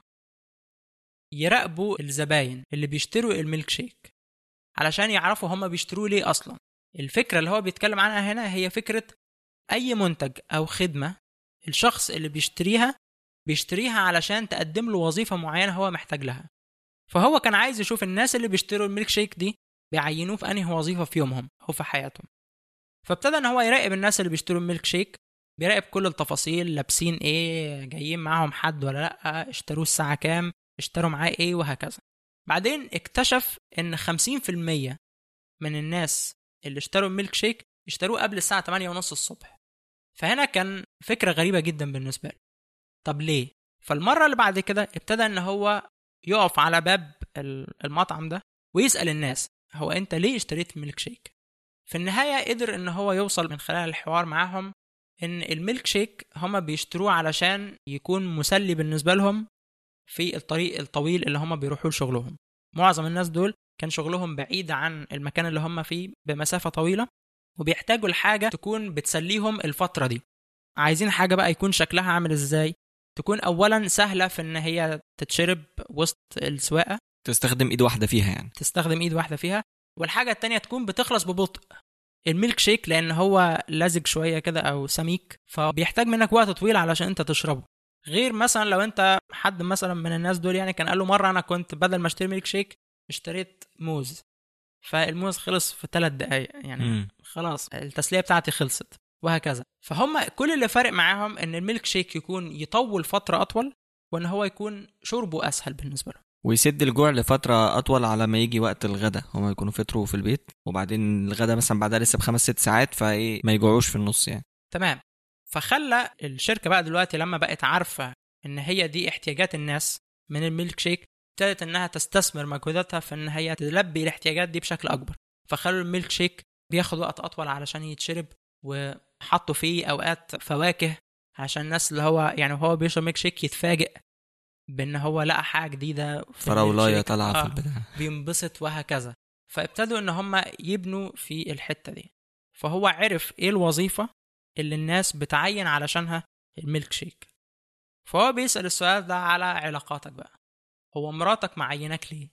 S2: يراقبوا الزباين اللي بيشتروا الميلك شيك علشان يعرفوا هم بيشتروه ليه اصلا الفكره اللي هو بيتكلم عنها هنا هي فكره اي منتج او خدمه الشخص اللي بيشتريها بيشتريها علشان تقدم له وظيفه معينه هو محتاج لها فهو كان عايز يشوف الناس اللي بيشتروا الميلك شيك دي بيعينوه في انهي وظيفه في يومهم او في حياتهم فابتدى ان هو يراقب الناس اللي بيشتروا الميلك شيك بيراقب كل التفاصيل لابسين ايه جايين معاهم حد ولا لا اشتروه الساعه كام اشتروا معاه ايه وهكذا بعدين اكتشف ان 50% من الناس اللي اشتروا الميلك شيك اشتروه قبل الساعه 8 ونص الصبح فهنا كان فكره غريبه جدا بالنسبه له طب ليه فالمره اللي بعد كده ابتدى ان هو يقف على باب المطعم ده ويسال الناس هو انت ليه اشتريت ميلك شيك في النهايه قدر ان هو يوصل من خلال الحوار معاهم ان الميلك شيك هما بيشتروه علشان يكون مسلي بالنسبه لهم في الطريق الطويل اللي هما بيروحوا لشغلهم معظم الناس دول كان شغلهم بعيد عن المكان اللي هم فيه بمسافة طويلة وبيحتاجوا لحاجة تكون بتسليهم الفترة دي عايزين حاجة بقى يكون شكلها عامل ازاي تكون اولا سهلة في ان هي تتشرب وسط السواقة
S3: تستخدم ايد واحده فيها يعني
S2: تستخدم ايد واحدة فيها والحاجة التانية تكون بتخلص ببطء الميلك شيك لان هو لزج شوية كده او سميك فبيحتاج منك وقت طويل علشان انت تشربه غير مثلا لو انت حد مثلا من الناس دول يعني كان قال له مره انا كنت بدل ما اشتري ميلك شيك اشتريت موز فالموز خلص في ثلاث دقايق يعني
S3: مم.
S2: خلاص التسليه بتاعتي خلصت وهكذا فهم كل اللي فارق معاهم ان الميلك شيك يكون يطول فتره اطول وان هو يكون شربه اسهل بالنسبه له
S3: ويسد الجوع لفترة أطول على ما يجي وقت الغدا هما يكونوا فطروا في البيت وبعدين الغدا مثلا بعدها لسه بخمس ست ساعات فإيه ما يجوعوش في النص يعني
S2: تمام فخلى الشركه بقى دلوقتي لما بقت عارفه ان هي دي احتياجات الناس من الميلك شيك ابتدت انها تستثمر مجهوداتها في ان هي تلبي الاحتياجات دي بشكل اكبر فخلوا الميلك شيك بياخد وقت اطول علشان يتشرب وحطوا فيه اوقات فواكه عشان الناس اللي هو يعني وهو بيشرب ميلك شيك يتفاجئ بان هو لقى حاجه جديده في
S3: فراولاية
S2: الميلك شيك.
S3: طالعة في
S2: آه.
S3: البتاع
S2: بينبسط وهكذا فابتدوا ان هم يبنوا في الحته دي فهو عرف ايه الوظيفه اللي الناس بتعين علشانها الميلك شيك فهو بيسال السؤال ده على علاقاتك بقى هو مراتك معينك ليه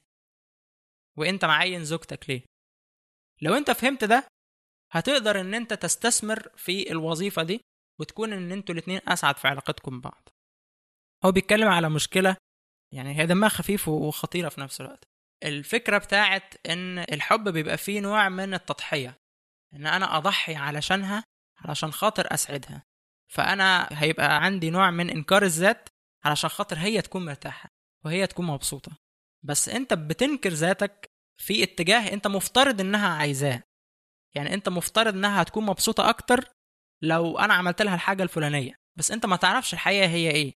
S2: وانت معين زوجتك ليه لو انت فهمت ده هتقدر ان انت تستثمر في الوظيفه دي وتكون ان انتوا الاتنين اسعد في علاقتكم ببعض هو بيتكلم على مشكله يعني هي دمها خفيف وخطيره في نفس الوقت الفكره بتاعت ان الحب بيبقى فيه نوع من التضحيه ان انا اضحي علشانها علشان خاطر اسعدها فانا هيبقى عندي نوع من انكار الذات علشان خاطر هي تكون مرتاحه وهي تكون مبسوطه بس انت بتنكر ذاتك في اتجاه انت مفترض انها عايزاه يعني انت مفترض انها هتكون مبسوطه اكتر لو انا عملت لها الحاجه الفلانيه بس انت ما تعرفش الحقيقه هي ايه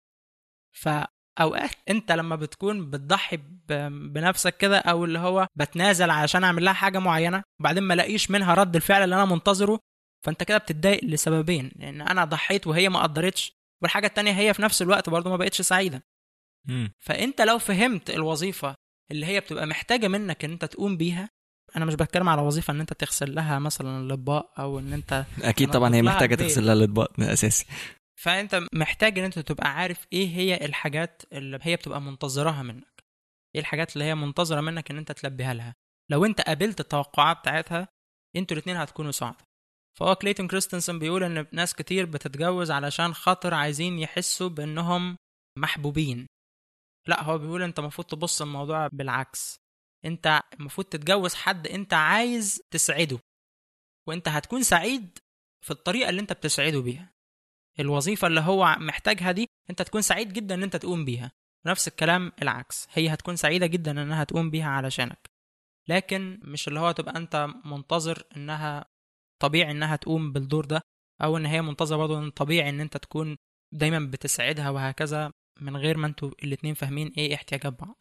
S2: فاوقات انت لما بتكون بتضحي ب- بنفسك كده او اللي هو بتنازل علشان اعمل لها حاجه معينه وبعدين ما الاقيش منها رد الفعل اللي انا منتظره فانت كده بتتضايق لسببين لان انا ضحيت وهي ما قدرتش والحاجه التانية هي في نفس الوقت برضو ما بقتش سعيده
S3: مم.
S2: فانت لو فهمت الوظيفه اللي هي بتبقى محتاجه منك ان انت تقوم بيها انا مش بتكلم على وظيفه ان انت تغسل لها مثلا الاطباق او ان انت
S3: أكيد
S2: أنا
S3: طبعا هي
S2: أطلب لها
S3: محتاجة
S2: البيت.
S3: تغسل لها الأطباق ده أساسي
S2: فانت محتاج ان انت تبقى عارف ايه هي الحاجات اللي هي بتبقى منتظراها منك ايه الحاجات اللي هي منتظره منك ان انت تلبيها لها لو انت قابلت التوقعات بتاعتها انتوا الاثنين هتكونوا سعداء فهو كليتون كريستنسن بيقول ان ناس كتير بتتجوز علشان خاطر عايزين يحسوا بانهم محبوبين لا هو بيقول انت المفروض تبص الموضوع بالعكس انت المفروض تتجوز حد انت عايز تسعده وانت هتكون سعيد في الطريقه اللي انت بتسعده بيها الوظيفه اللي هو محتاجها دي انت تكون سعيد جدا ان انت تقوم بيها نفس الكلام العكس هي هتكون سعيده جدا انها تقوم بيها علشانك لكن مش اللي هو تبقى انت منتظر انها طبيعي انها تقوم بالدور ده او ان هي منتظره برضه ان طبيعي ان انت تكون دايما بتسعدها وهكذا من غير ما انتوا الاتنين فاهمين ايه احتياجات بعض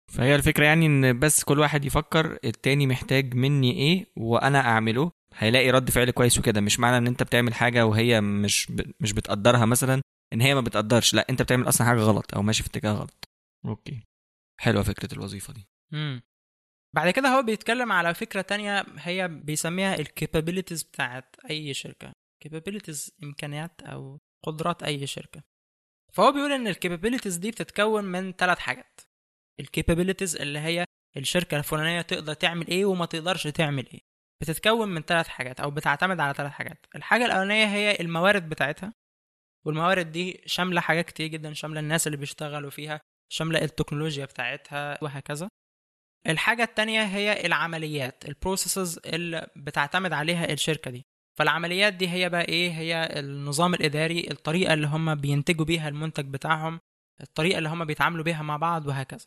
S3: فهي الفكره يعني ان بس كل واحد يفكر التاني محتاج مني ايه وانا اعمله هيلاقي رد فعل كويس وكده مش معنى ان انت بتعمل حاجه وهي مش ب... مش بتقدرها مثلا ان هي ما بتقدرش لا انت بتعمل اصلا حاجه غلط او ماشي في اتجاه غلط اوكي حلوه فكره الوظيفه دي
S2: امم بعد كده هو بيتكلم على فكرة تانية هي بيسميها الكابابيلتيز بتاعت أي شركة كابابيلتيز إمكانيات أو قدرات أي شركة فهو بيقول إن الكابابيلتيز دي بتتكون من ثلاث حاجات الكابابيلتيز اللي هي الشركة الفلانية تقدر تعمل إيه وما تقدرش تعمل إيه بتتكون من ثلاث حاجات أو بتعتمد على ثلاث حاجات الحاجة الأولانية هي الموارد بتاعتها والموارد دي شاملة حاجات كتير جدا شاملة الناس اللي بيشتغلوا فيها شاملة التكنولوجيا بتاعتها وهكذا الحاجة التانية هي العمليات البروسيسز اللي بتعتمد عليها الشركة دي فالعمليات دي هي بقى ايه هي النظام الإداري الطريقة اللي هم بينتجوا بيها المنتج بتاعهم الطريقة اللي هم بيتعاملوا بيها مع بعض وهكذا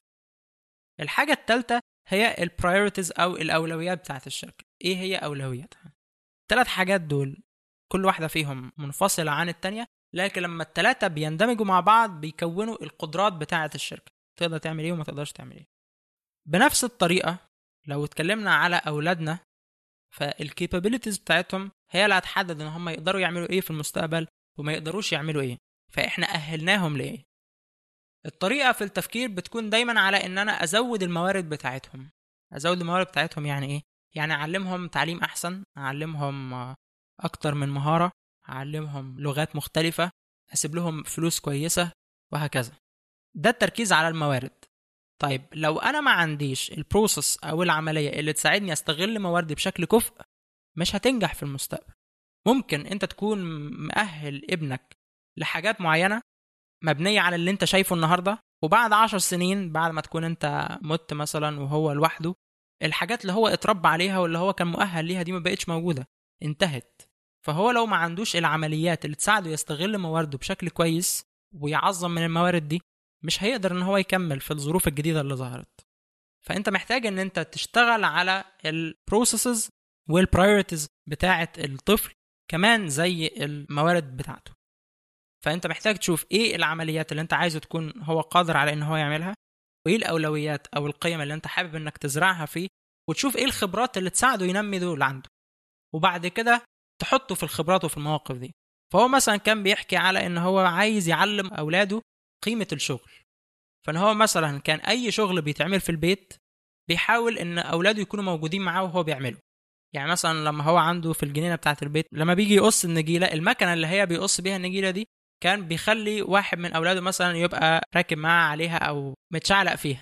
S2: الحاجة التالتة هي البرايورتيز أو الأولويات بتاعت الشركة ايه هي أولوياتها الثلاث حاجات دول كل واحدة فيهم منفصلة عن التانية لكن لما التلاتة بيندمجوا مع بعض بيكونوا القدرات بتاعة الشركة تقدر تعمل ايه وما تقدرش تعمل ايه بنفس الطريقة لو اتكلمنا على أولادنا فالكيبابيلتيز بتاعتهم هي اللي هتحدد ان هم يقدروا يعملوا ايه في المستقبل وما يقدروش يعملوا ايه فاحنا أهلناهم لإيه الطريقة في التفكير بتكون دايما على ان انا ازود الموارد بتاعتهم ازود الموارد بتاعتهم يعني ايه يعني اعلمهم تعليم احسن اعلمهم اكتر من مهارة اعلمهم لغات مختلفة اسيب لهم فلوس كويسة وهكذا ده التركيز على الموارد طيب لو انا ما عنديش البروسيس او العمليه اللي تساعدني استغل مواردي بشكل كفء مش هتنجح في المستقبل ممكن انت تكون مؤهل ابنك لحاجات معينه مبنيه على اللي انت شايفه النهارده وبعد عشر سنين بعد ما تكون انت مت مثلا وهو لوحده الحاجات اللي هو اتربى عليها واللي هو كان مؤهل ليها دي ما بقتش موجوده انتهت فهو لو ما عندوش العمليات اللي تساعده يستغل موارده بشكل كويس ويعظم من الموارد دي مش هيقدر ان هو يكمل في الظروف الجديده اللي ظهرت فانت محتاج ان انت تشتغل على البروسيسز والبرايورتيز بتاعه الطفل كمان زي الموارد بتاعته فانت محتاج تشوف ايه العمليات اللي انت عايزه تكون هو قادر على ان هو يعملها وايه الاولويات او القيم اللي انت حابب انك تزرعها فيه وتشوف ايه الخبرات اللي تساعده ينمي دول عنده وبعد كده تحطه في الخبرات وفي المواقف دي فهو مثلا كان بيحكي على ان هو عايز يعلم اولاده قيمة الشغل فان هو مثلا كان اي شغل بيتعمل في البيت بيحاول ان اولاده يكونوا موجودين معاه وهو بيعمله يعني مثلا لما هو عنده في الجنينه بتاعه البيت لما بيجي يقص النجيله المكنه اللي هي بيقص بيها النجيله دي كان بيخلي واحد من اولاده مثلا يبقى راكب معاه عليها او متشعلق فيها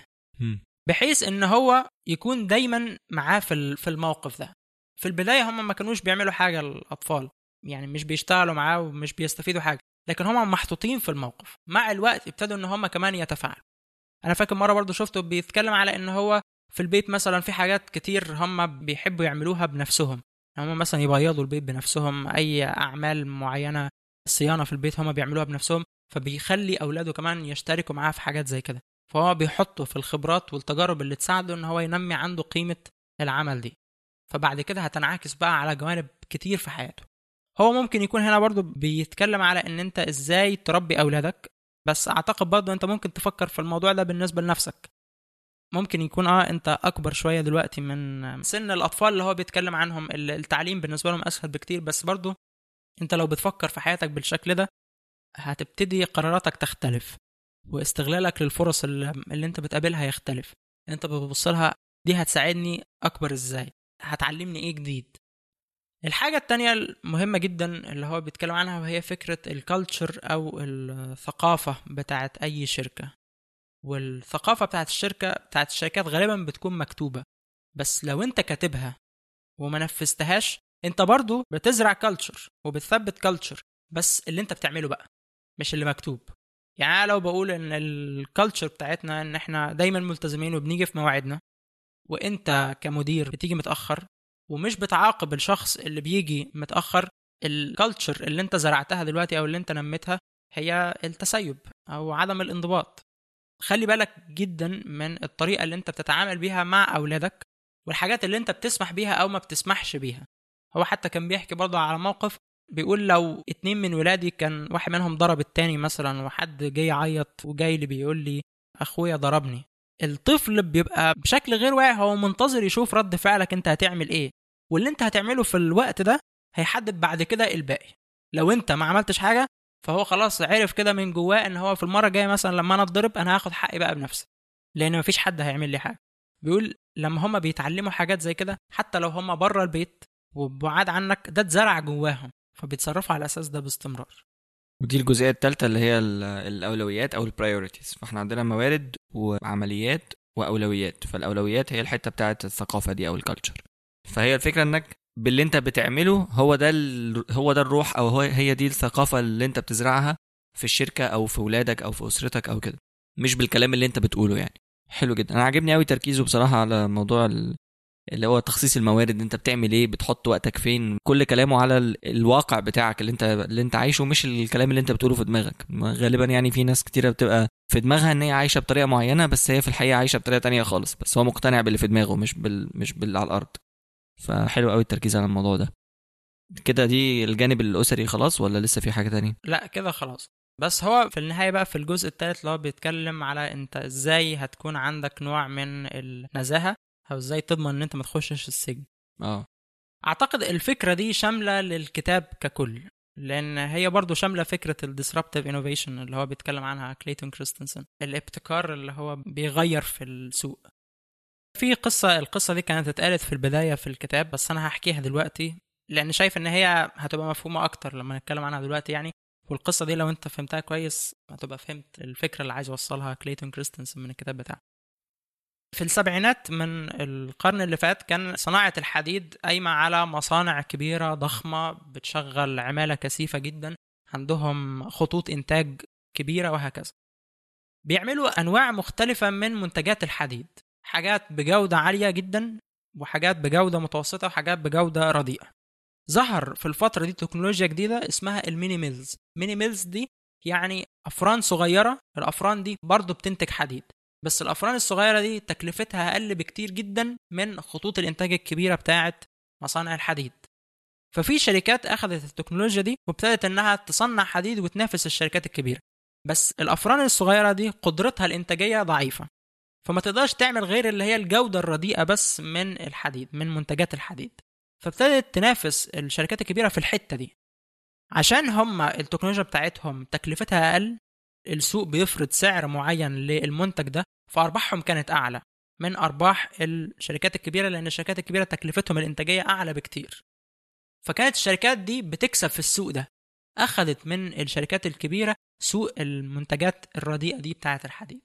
S2: بحيث ان هو يكون دايما معاه في في الموقف ده في البدايه هم ما كانوش بيعملوا حاجه للاطفال يعني مش بيشتغلوا معاه ومش بيستفيدوا حاجه لكن هم محطوطين في الموقف مع الوقت ابتدوا ان هم كمان يتفاعلوا انا فاكر مره برضو شفته بيتكلم على ان هو في البيت مثلا في حاجات كتير هم بيحبوا يعملوها بنفسهم هم مثلا يبيضوا البيت بنفسهم اي اعمال معينه صيانه في البيت هم بيعملوها بنفسهم فبيخلي اولاده كمان يشتركوا معاه في حاجات زي كده فهو بيحطه في الخبرات والتجارب اللي تساعده ان هو ينمي عنده قيمه العمل دي فبعد كده هتنعكس بقى على جوانب كتير في حياته هو ممكن يكون هنا برضو بيتكلم على ان انت ازاي تربي اولادك بس اعتقد برضو انت ممكن تفكر في الموضوع ده بالنسبه لنفسك ممكن يكون اه انت اكبر شويه دلوقتي من سن الاطفال اللي هو بيتكلم عنهم التعليم بالنسبه لهم اسهل بكتير بس برضو انت لو بتفكر في حياتك بالشكل ده هتبتدي قراراتك تختلف واستغلالك للفرص اللي, اللي انت بتقابلها يختلف انت بتبص لها دي هتساعدني اكبر ازاي هتعلمني ايه جديد الحاجة التانية المهمة جدا اللي هو بيتكلم عنها وهي فكرة الكالتشر أو الثقافة بتاعت أي شركة والثقافة بتاعت الشركة بتاعت الشركات غالبا بتكون مكتوبة بس لو انت كاتبها وما نفذتهاش انت برضو بتزرع كالتشر وبتثبت كالتشر بس اللي انت بتعمله بقى مش اللي مكتوب يعني لو بقول ان الكالتشر بتاعتنا ان احنا دايما ملتزمين وبنيجي في مواعيدنا وانت كمدير بتيجي متاخر ومش بتعاقب الشخص اللي بيجي متاخر الكالتشر اللي انت زرعتها دلوقتي او اللي انت نميتها هي التسيب او عدم الانضباط خلي بالك جدا من الطريقه اللي انت بتتعامل بيها مع اولادك والحاجات اللي انت بتسمح بيها او ما بتسمحش بيها هو حتى كان بيحكي برضه على موقف بيقول لو اتنين من ولادي كان واحد منهم ضرب التاني مثلا وحد جاي يعيط وجاي لي بيقول لي اخويا ضربني الطفل بيبقى بشكل غير واعي هو منتظر يشوف رد فعلك انت هتعمل ايه واللي انت هتعمله في الوقت ده هيحدد بعد كده الباقي لو انت ما عملتش حاجه فهو خلاص عرف كده من جواه ان هو في المره الجايه مثلا لما انا اتضرب انا هاخد حقي بقى بنفسي لان مفيش حد هيعمل لي حاجه بيقول لما هم بيتعلموا حاجات زي كده حتى لو هم بره البيت وبعاد عنك ده اتزرع جواهم فبيتصرفوا على الاساس ده باستمرار
S3: ودي الجزئيه الثالثه اللي هي ال- الاولويات او البرايورتيز فاحنا عندنا موارد وعمليات واولويات فالاولويات هي الحته بتاعه الثقافه دي او الكالتشر فهي الفكره انك باللي انت بتعمله هو ده ال... هو ده الروح او هو هي دي الثقافه اللي انت بتزرعها في الشركه او في ولادك او في اسرتك او كده مش بالكلام اللي انت بتقوله يعني حلو جدا انا عاجبني قوي تركيزه بصراحه على موضوع ال... اللي هو تخصيص الموارد انت بتعمل ايه بتحط وقتك فين كل كلامه على ال- الواقع بتاعك اللي انت اللي انت عايشه مش الكلام اللي انت بتقوله في دماغك غالبا يعني في ناس كتيره بتبقى في دماغها ان هي عايشه بطريقه معينه بس هي في الحقيقه عايشه بطريقه تانية خالص بس هو مقتنع باللي في دماغه مش بال مش باللي على الارض فحلو قوي التركيز على الموضوع ده كده دي الجانب الاسري خلاص ولا لسه في حاجه تانية
S2: لا كده خلاص بس هو في النهايه بقى في الجزء الثالث اللي هو بيتكلم على انت ازاي هتكون عندك نوع من النزاهه او ازاي تضمن ان انت ما تخشش السجن
S3: اه
S2: اعتقد الفكره دي شامله للكتاب ككل لان هي برضو شامله فكره الديسربتيف انوفيشن اللي هو بيتكلم عنها كليتون كريستنسن الابتكار اللي هو بيغير في السوق في قصه القصه دي كانت اتقالت في البدايه في الكتاب بس انا هحكيها دلوقتي لان شايف ان هي هتبقى مفهومه اكتر لما نتكلم عنها دلوقتي يعني والقصه دي لو انت فهمتها كويس هتبقى فهمت الفكره اللي عايز يوصلها كليتون كريستنسن من الكتاب بتاعه في السبعينات من القرن اللي فات كان صناعة الحديد قايمة على مصانع كبيرة ضخمة بتشغل عمالة كثيفة جدا عندهم خطوط إنتاج كبيرة وهكذا بيعملوا أنواع مختلفة من منتجات الحديد حاجات بجودة عالية جدا وحاجات بجودة متوسطة وحاجات بجودة رديئة ظهر في الفترة دي تكنولوجيا جديدة اسمها الميني ميلز ميني ميلز دي يعني أفران صغيرة الأفران دي برضو بتنتج حديد بس الافران الصغيره دي تكلفتها اقل بكتير جدا من خطوط الانتاج الكبيره بتاعه مصانع الحديد ففي شركات اخذت التكنولوجيا دي وابتدت انها تصنع حديد وتنافس الشركات الكبيره بس الافران الصغيره دي قدرتها الانتاجيه ضعيفه فما تقدرش تعمل غير اللي هي الجوده الرديئه بس من الحديد من منتجات الحديد فابتدت تنافس الشركات الكبيره في الحته دي عشان هم التكنولوجيا بتاعتهم تكلفتها اقل السوق بيفرض سعر معين للمنتج ده فارباحهم كانت اعلى من ارباح الشركات الكبيره لان الشركات الكبيره تكلفتهم الانتاجيه اعلى بكتير فكانت الشركات دي بتكسب في السوق ده اخذت من الشركات الكبيره سوق المنتجات الرديئه دي بتاعه الحديد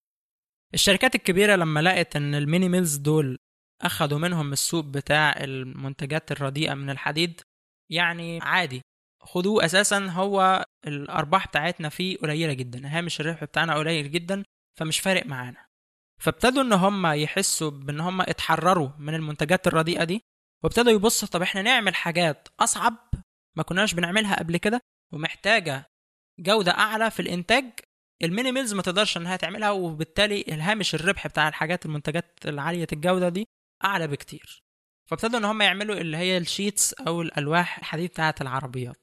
S2: الشركات الكبيره لما لقت ان الميني ميلز دول اخذوا منهم السوق بتاع المنتجات الرديئه من الحديد يعني عادي خدوه اساسا هو الارباح بتاعتنا فيه قليله جدا هامش الربح بتاعنا قليل جدا فمش فارق معانا فابتدوا ان هم يحسوا بان هم اتحرروا من المنتجات الرديئه دي وابتدوا يبصوا طب احنا نعمل حاجات اصعب ما كناش بنعملها قبل كده ومحتاجه جوده اعلى في الانتاج الميني ميلز ما تقدرش انها تعملها وبالتالي الهامش الربح بتاع الحاجات المنتجات العاليه الجوده دي اعلى بكتير فابتدوا ان هم يعملوا اللي هي الشيتس او الالواح الحديد بتاعه العربيات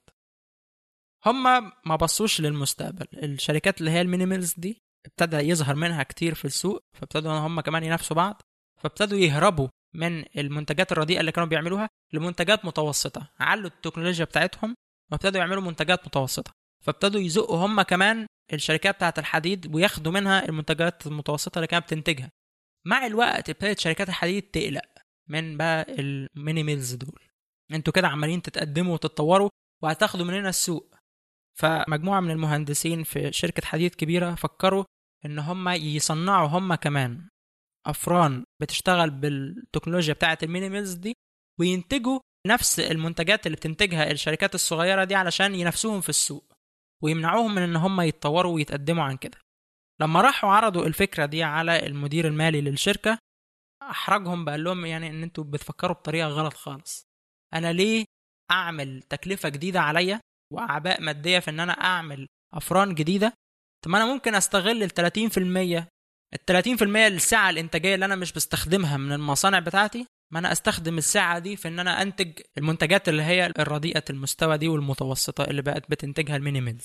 S2: هم ما بصوش للمستقبل الشركات اللي هي المينيمالز دي ابتدى يظهر منها كتير في السوق فابتدوا هم كمان ينافسوا بعض فابتدوا يهربوا من المنتجات الرديئه اللي كانوا بيعملوها لمنتجات متوسطه علوا التكنولوجيا بتاعتهم وابتدوا يعملوا منتجات متوسطه فابتدوا يزقوا هم كمان الشركات بتاعه الحديد وياخدوا منها المنتجات المتوسطه اللي كانت بتنتجها مع الوقت ابتدت شركات الحديد تقلق من بقى الميني ميلز دول انتوا كده عمالين تتقدموا وتتطوروا وهتاخدوا مننا السوق فمجموعة من المهندسين في شركة حديد كبيرة فكروا إن هم يصنعوا هم كمان أفران بتشتغل بالتكنولوجيا بتاعة المينيميلز دي وينتجوا نفس المنتجات اللي بتنتجها الشركات الصغيرة دي علشان ينافسوهم في السوق ويمنعوهم من إن هم يتطوروا ويتقدموا عن كده لما راحوا عرضوا الفكرة دي على المدير المالي للشركة أحرجهم بقال لهم يعني إن أنتوا بتفكروا بطريقة غلط خالص أنا ليه أعمل تكلفة جديدة عليا واعباء ماديه في ان انا اعمل افران جديده طب ما انا ممكن استغل ال 30% ال 30% السعه الانتاجيه اللي انا مش بستخدمها من المصانع بتاعتي ما انا استخدم السعه دي في ان انا انتج المنتجات اللي هي الرديئه المستوى دي والمتوسطه اللي بقت بتنتجها الميني ميلز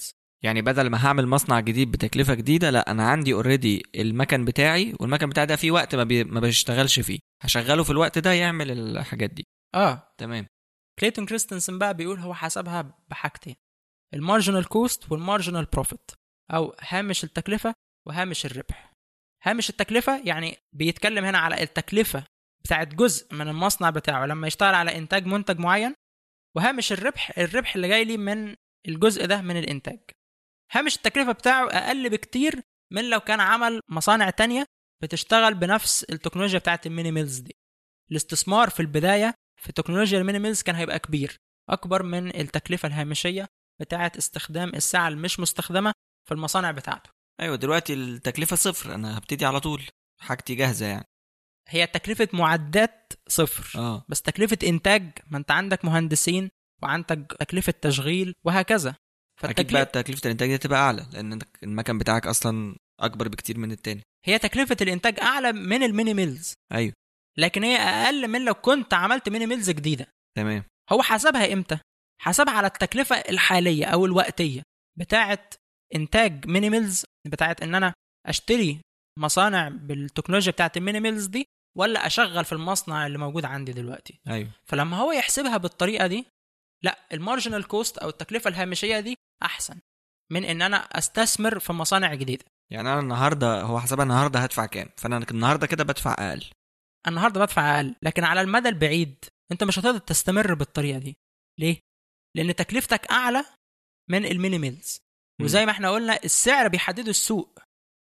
S3: يعني بدل ما هعمل مصنع جديد بتكلفه جديده لا انا عندي اوريدي المكن بتاعي والمكن بتاعي ده في وقت ما, بي... ما بشتغلش فيه هشغله في الوقت ده يعمل الحاجات دي
S2: اه
S3: تمام
S2: كليتون كريستنسن بقى بيقول هو حسبها بحاجتين المارجنال كوست والمارجنال بروفيت او هامش التكلفه وهامش الربح هامش التكلفه يعني بيتكلم هنا على التكلفه بتاعت جزء من المصنع بتاعه لما يشتغل على انتاج منتج معين وهامش الربح الربح اللي جاي لي من الجزء ده من الانتاج هامش التكلفه بتاعه اقل بكتير من لو كان عمل مصانع تانية بتشتغل بنفس التكنولوجيا بتاعت الميني ميلز دي الاستثمار في البدايه في تكنولوجيا الميني ميلز كان هيبقى كبير اكبر من التكلفه الهامشيه بتاعت استخدام الساعه المش مستخدمه في المصانع بتاعته
S3: ايوه دلوقتي التكلفه صفر انا هبتدي على طول حاجتي جاهزه يعني
S2: هي تكلفه معدات صفر
S3: اه
S2: بس تكلفه انتاج ما انت عندك مهندسين وعندك تكلفه تشغيل وهكذا
S3: اكيد بقى تكلفه الانتاج دي تبقى اعلى لان المكن بتاعك اصلا اكبر بكتير من التاني
S2: هي تكلفه الانتاج اعلى من الميني ميلز
S3: ايوه
S2: لكن هي اقل من لو كنت عملت ميني ميلز جديده
S3: تمام
S2: هو حسبها امتى حسبها على التكلفه الحاليه او الوقتيه بتاعه انتاج ميني ميلز بتاعه ان انا اشتري مصانع بالتكنولوجيا بتاعه الميني ميلز دي ولا اشغل في المصنع اللي موجود عندي دلوقتي
S3: ايوه
S2: فلما هو يحسبها بالطريقه دي لا المارجنال كوست او التكلفه الهامشيه دي احسن من ان انا استثمر في مصانع جديده
S3: يعني انا النهارده هو حسبها النهارده هدفع كام فانا النهارده كده بدفع اقل
S2: النهارده بدفع اقل لكن على المدى البعيد انت مش هتقدر تستمر بالطريقه دي ليه لان تكلفتك اعلى من الميني ميلز وزي ما احنا قلنا السعر بيحدده السوق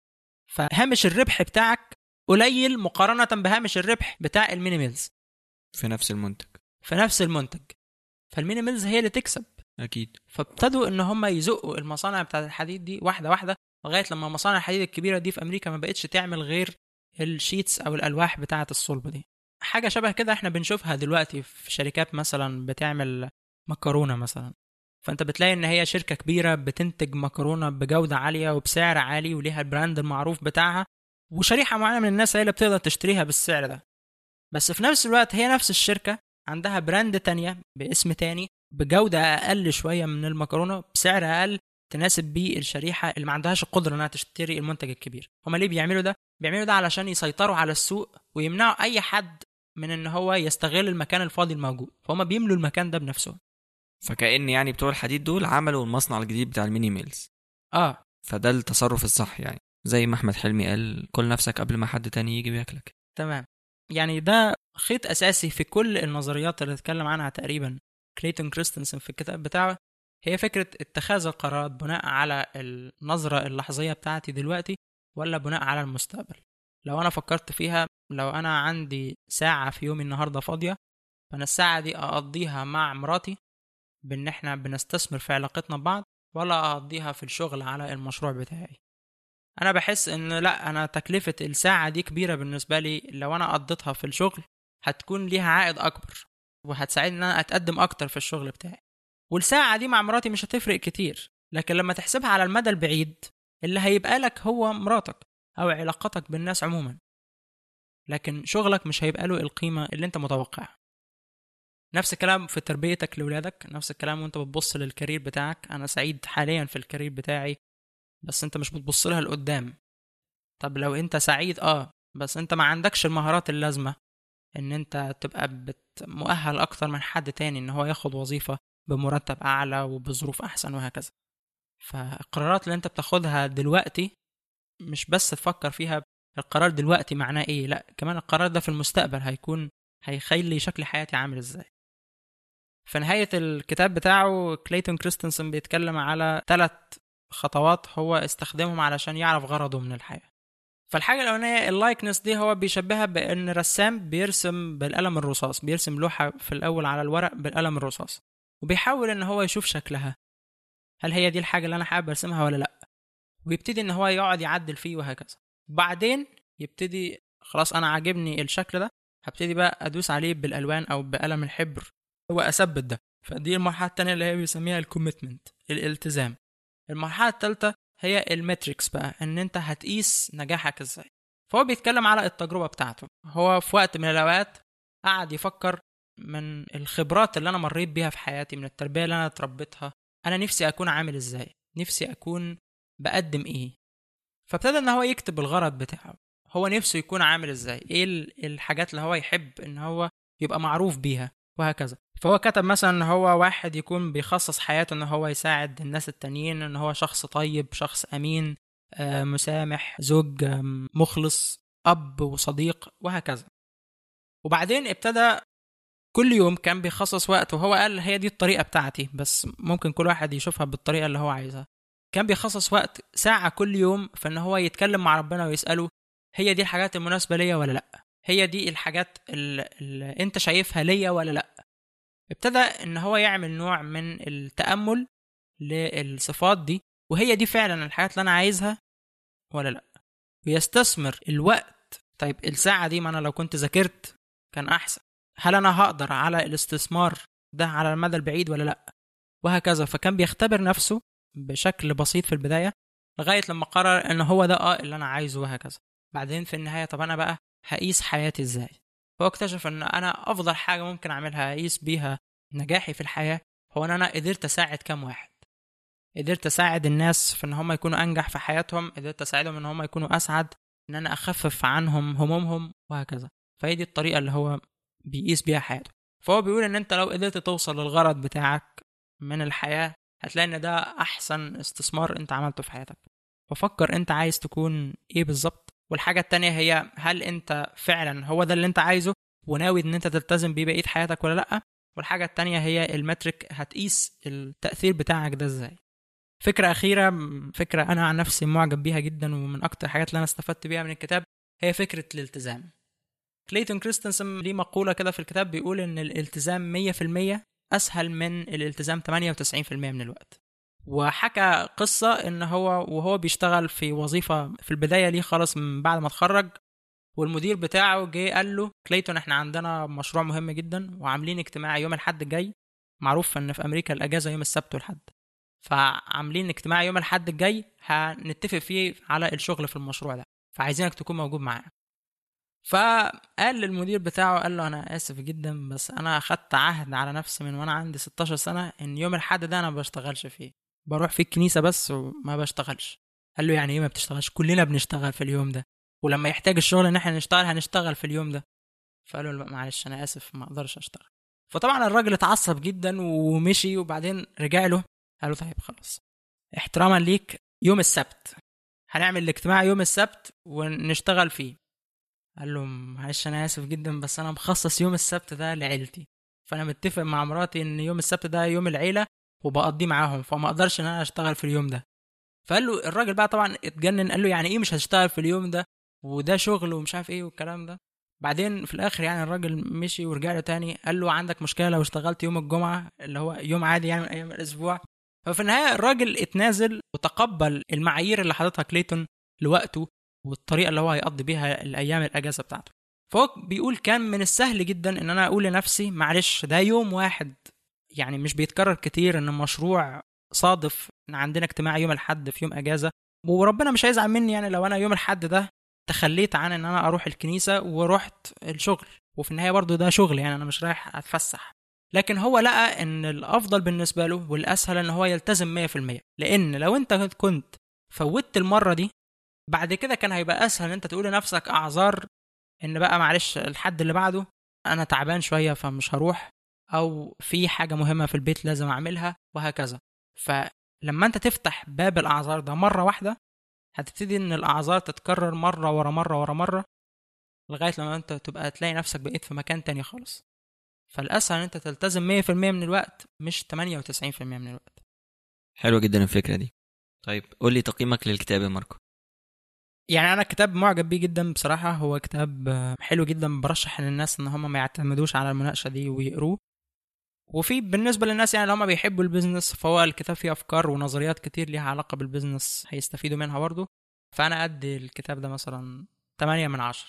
S2: فهامش الربح بتاعك قليل مقارنه بهامش الربح بتاع الميني ميلز
S3: في نفس المنتج
S2: في نفس المنتج فالميني ميلز هي اللي تكسب
S3: اكيد
S2: فابتدوا ان هم يزقوا المصانع بتاعت الحديد دي واحده واحده لغايه لما مصانع الحديد الكبيره دي في امريكا ما بقتش تعمل غير الشيتس او الالواح بتاعه الصلب دي حاجه شبه كده احنا بنشوفها دلوقتي في شركات مثلا بتعمل مكرونه مثلا فانت بتلاقي ان هي شركه كبيره بتنتج مكرونه بجوده عاليه وبسعر عالي وليها البراند المعروف بتاعها وشريحه معينه من الناس هي اللي بتقدر تشتريها بالسعر ده بس في نفس الوقت هي نفس الشركه عندها براند تانية باسم تاني بجودة أقل شوية من المكرونة بسعر أقل تناسب بيه الشريحة اللي ما عندهاش القدرة إنها تشتري المنتج الكبير هما ليه بيعملوا ده؟ بيعملوا ده علشان يسيطروا على السوق ويمنعوا أي حد من إن هو يستغل المكان الفاضي الموجود فهم بيملوا المكان ده بنفسهم
S3: فكأن يعني بتوع الحديد دول عملوا المصنع الجديد بتاع الميني ميلز
S2: اه
S3: فده التصرف الصح يعني زي ما احمد حلمي قال كل نفسك قبل ما حد تاني يجي وياكلك
S2: تمام يعني ده خيط اساسي في كل النظريات اللي اتكلم عنها تقريبا كليتون كريستنسن في الكتاب بتاعه هي فكرة اتخاذ القرارات بناء على النظرة اللحظية بتاعتي دلوقتي ولا بناء على المستقبل لو أنا فكرت فيها لو أنا عندي ساعة في يومي النهاردة فاضية فأنا الساعة دي أقضيها مع مراتي بإن إحنا بنستثمر في علاقتنا ببعض ولا أقضيها في الشغل على المشروع بتاعي أنا بحس إن لأ أنا تكلفة الساعة دي كبيرة بالنسبة لي لو أنا قضيتها في الشغل هتكون ليها عائد أكبر وهتساعدني ان انا اتقدم اكتر في الشغل بتاعي والساعه دي مع مراتي مش هتفرق كتير لكن لما تحسبها على المدى البعيد اللي هيبقى لك هو مراتك او علاقتك بالناس عموما لكن شغلك مش هيبقى له القيمه اللي انت متوقعها نفس الكلام في تربيتك لاولادك نفس الكلام وانت بتبص للكارير بتاعك انا سعيد حاليا في الكارير بتاعي بس انت مش بتبص لها لقدام طب لو انت سعيد اه بس انت ما عندكش المهارات اللازمه ان انت تبقى مؤهل اكتر من حد تاني ان هو ياخد وظيفة بمرتب اعلى وبظروف احسن وهكذا فالقرارات اللي انت بتاخدها دلوقتي مش بس تفكر فيها القرار دلوقتي معناه ايه لا كمان القرار ده في المستقبل هيكون هيخلي شكل حياتي عامل ازاي في نهاية الكتاب بتاعه كليتون كريستنسن بيتكلم على ثلاث خطوات هو استخدمهم علشان يعرف غرضه من الحياة فالحاجة الأولانية اللايكنس دي هو بيشبهها بأن رسام بيرسم بالقلم الرصاص بيرسم لوحة في الأول على الورق بالقلم الرصاص وبيحاول إن هو يشوف شكلها هل هي دي الحاجة اللي أنا حابب أرسمها ولا لأ ويبتدي إن هو يقعد يعدل فيه وهكذا بعدين يبتدي خلاص أنا عاجبني الشكل ده هبتدي بقى أدوس عليه بالألوان أو بقلم الحبر وأثبت ده فدي المرحلة التانية اللي هي بيسميها الكوميتمنت الالتزام المرحلة التالتة هي الماتريكس بقى ان انت هتقيس نجاحك ازاي فهو بيتكلم على التجربه بتاعته هو في وقت من الاوقات قعد يفكر من الخبرات اللي انا مريت بيها في حياتي من التربيه اللي انا اتربيتها انا نفسي اكون عامل ازاي نفسي اكون بقدم ايه فابتدى ان هو يكتب الغرض بتاعه هو نفسه يكون عامل ازاي ايه ال- الحاجات اللي هو يحب ان هو يبقى معروف بيها وهكذا فهو كتب مثلا ان هو واحد يكون بيخصص حياته ان هو يساعد الناس التانيين ان هو شخص طيب شخص امين آه، مسامح زوج آم، مخلص اب وصديق وهكذا وبعدين ابتدى كل يوم كان بيخصص وقت وهو قال هي دي الطريقه بتاعتي بس ممكن كل واحد يشوفها بالطريقه اللي هو عايزها كان بيخصص وقت ساعه كل يوم في ان هو يتكلم مع ربنا ويساله هي دي الحاجات المناسبه ليا ولا لا هي دي الحاجات اللي, اللي انت شايفها ليا ولا لا ابتدى ان هو يعمل نوع من التامل للصفات دي وهي دي فعلا الحاجات اللي انا عايزها ولا لا ويستثمر الوقت طيب الساعه دي ما انا لو كنت ذاكرت كان احسن هل انا هقدر على الاستثمار ده على المدى البعيد ولا لا وهكذا فكان بيختبر نفسه بشكل بسيط في البدايه لغايه لما قرر ان هو ده اه اللي انا عايزه وهكذا بعدين في النهايه طب انا بقى هقيس حياتي ازاي هو اكتشف ان انا افضل حاجه ممكن اعملها اقيس بيها نجاحي في الحياه هو ان انا قدرت اساعد كام واحد قدرت اساعد الناس في ان هم يكونوا انجح في حياتهم قدرت اساعدهم ان هم يكونوا اسعد ان انا اخفف عنهم همومهم وهكذا فهي دي الطريقه اللي هو بيقيس بيها حياته فهو بيقول ان انت لو قدرت توصل للغرض بتاعك من الحياه هتلاقي ان ده احسن استثمار انت عملته في حياتك ففكر انت عايز تكون ايه بالظبط والحاجه التانية هي هل انت فعلا هو ده اللي انت عايزه وناوي ان انت تلتزم بيه بقيه حياتك ولا لا والحاجه التانية هي المترك هتقيس التاثير بتاعك ده ازاي فكره اخيره م- فكره انا عن نفسي معجب بيها جدا ومن اكتر الحاجات اللي انا استفدت بيها من الكتاب هي فكره الالتزام كليتون كريستنسن ليه مقوله كده في الكتاب بيقول ان الالتزام 100% اسهل من الالتزام 98% من الوقت وحكى قصة إن هو وهو بيشتغل في وظيفة في البداية ليه خالص من بعد ما اتخرج والمدير بتاعه جه قال له كليتون احنا عندنا مشروع مهم جدا وعاملين اجتماع يوم الحد الجاي معروف ان في امريكا الاجازه يوم السبت والحد فعاملين اجتماع يوم الحد الجاي هنتفق فيه على الشغل في المشروع ده فعايزينك تكون موجود معانا فقال للمدير بتاعه قال له انا اسف جدا بس انا اخدت عهد على نفسي من وانا عندي 16 سنه ان يوم الحد ده انا ما بشتغلش فيه بروح فيه الكنيسه بس وما بشتغلش قال له يعني ايه ما بتشتغلش كلنا بنشتغل في اليوم ده ولما يحتاج الشغل ان احنا نشتغل هنشتغل في اليوم ده فقالوا له معلش انا اسف ما اقدرش اشتغل فطبعا الراجل اتعصب جدا ومشي وبعدين رجع له قال له طيب خلاص احتراما ليك يوم السبت هنعمل الاجتماع يوم السبت ونشتغل فيه قال له معلش انا اسف جدا بس انا مخصص يوم السبت ده لعيلتي فانا متفق مع مراتي ان يوم السبت ده يوم العيله وبقضيه معاهم فما اقدرش ان انا اشتغل في اليوم ده فقال له الراجل بقى طبعا اتجنن قال له يعني ايه مش هتشتغل في اليوم ده وده شغل ومش عارف ايه والكلام ده بعدين في الاخر يعني الراجل مشي ورجع له تاني قال له عندك مشكله لو اشتغلت يوم الجمعه اللي هو يوم عادي يعني من ايام الاسبوع ففي النهايه الراجل اتنازل وتقبل المعايير اللي حاططها كليتون لوقته والطريقه اللي هو هيقضي بيها الايام الاجازه بتاعته فهو بيقول كان من السهل جدا ان انا اقول لنفسي معلش ده يوم واحد يعني مش بيتكرر كتير ان مشروع صادف ان عندنا اجتماع يوم الاحد في يوم اجازه وربنا مش هيزعل مني يعني لو انا يوم الاحد ده تخليت عن ان انا اروح الكنيسه ورحت الشغل وفي النهايه برضو ده شغل يعني انا مش رايح اتفسح لكن هو لقى ان الافضل بالنسبه له والاسهل ان هو يلتزم 100% لان لو انت كنت فوتت المره دي بعد كده كان هيبقى اسهل ان انت تقول لنفسك اعذار ان بقى معلش الحد اللي بعده انا تعبان شويه فمش هروح او في حاجه مهمه في البيت لازم اعملها وهكذا فلما انت تفتح باب الاعذار ده مره واحده هتبتدي ان الاعذار تتكرر مره ورا مره ورا مره لغايه لما انت تبقى تلاقي نفسك بقيت في مكان تاني خالص فالاسهل ان انت تلتزم 100% من الوقت مش 98% من الوقت
S3: حلوه جدا الفكره دي طيب قول لي تقييمك للكتاب يا ماركو
S2: يعني انا كتاب معجب بيه جدا بصراحه هو كتاب حلو جدا برشح للناس ان هم ما يعتمدوش على المناقشه دي ويقروه وفي بالنسبه للناس يعني اللي هم بيحبوا البيزنس فهو الكتاب فيه افكار ونظريات كتير ليها علاقه بالبيزنس هيستفيدوا منها برضه فانا ادي الكتاب ده مثلا 8 من 10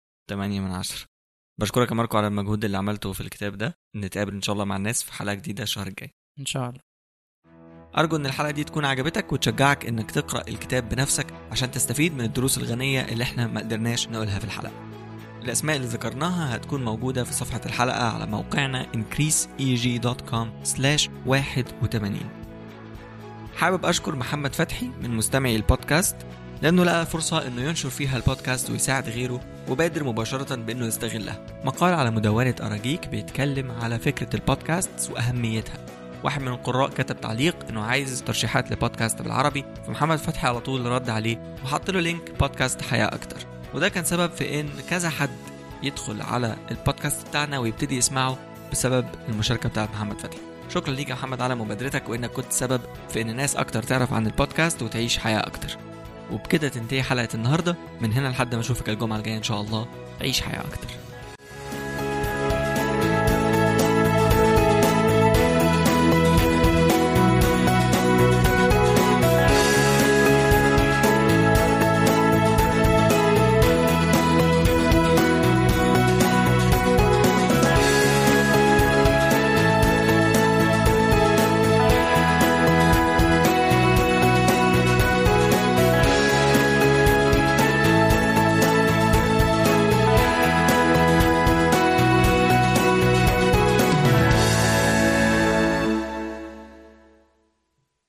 S3: 8 من 10 بشكرك يا ماركو على المجهود اللي عملته في الكتاب ده نتقابل ان شاء الله مع الناس في حلقه جديده الشهر الجاي
S2: ان شاء الله
S3: أرجو إن الحلقة دي تكون عجبتك وتشجعك إنك تقرأ الكتاب بنفسك عشان تستفيد من الدروس الغنية اللي إحنا ما قدرناش نقولها في الحلقة. الأسماء اللي ذكرناها هتكون موجودة في صفحة الحلقة على موقعنا increaseeg.com 81 حابب أشكر محمد فتحي من مستمعي البودكاست لأنه لقى فرصة إنه ينشر فيها البودكاست ويساعد غيره وبادر مباشرة بإنه يستغلها مقال على مدونة أراجيك بيتكلم على فكرة البودكاست وأهميتها واحد من القراء كتب تعليق انه عايز ترشيحات لبودكاست بالعربي فمحمد فتحي على طول رد عليه وحط له لينك بودكاست حياة أكتر وده كان سبب في ان كذا حد يدخل على البودكاست بتاعنا ويبتدي يسمعه بسبب المشاركة بتاعت محمد فتحي شكرا ليك يا محمد على مبادرتك وانك كنت سبب في ان ناس اكتر تعرف عن البودكاست وتعيش حياة اكتر وبكده تنتهي حلقة النهاردة من هنا لحد ما اشوفك الجمعة الجاية ان شاء الله عيش حياة اكتر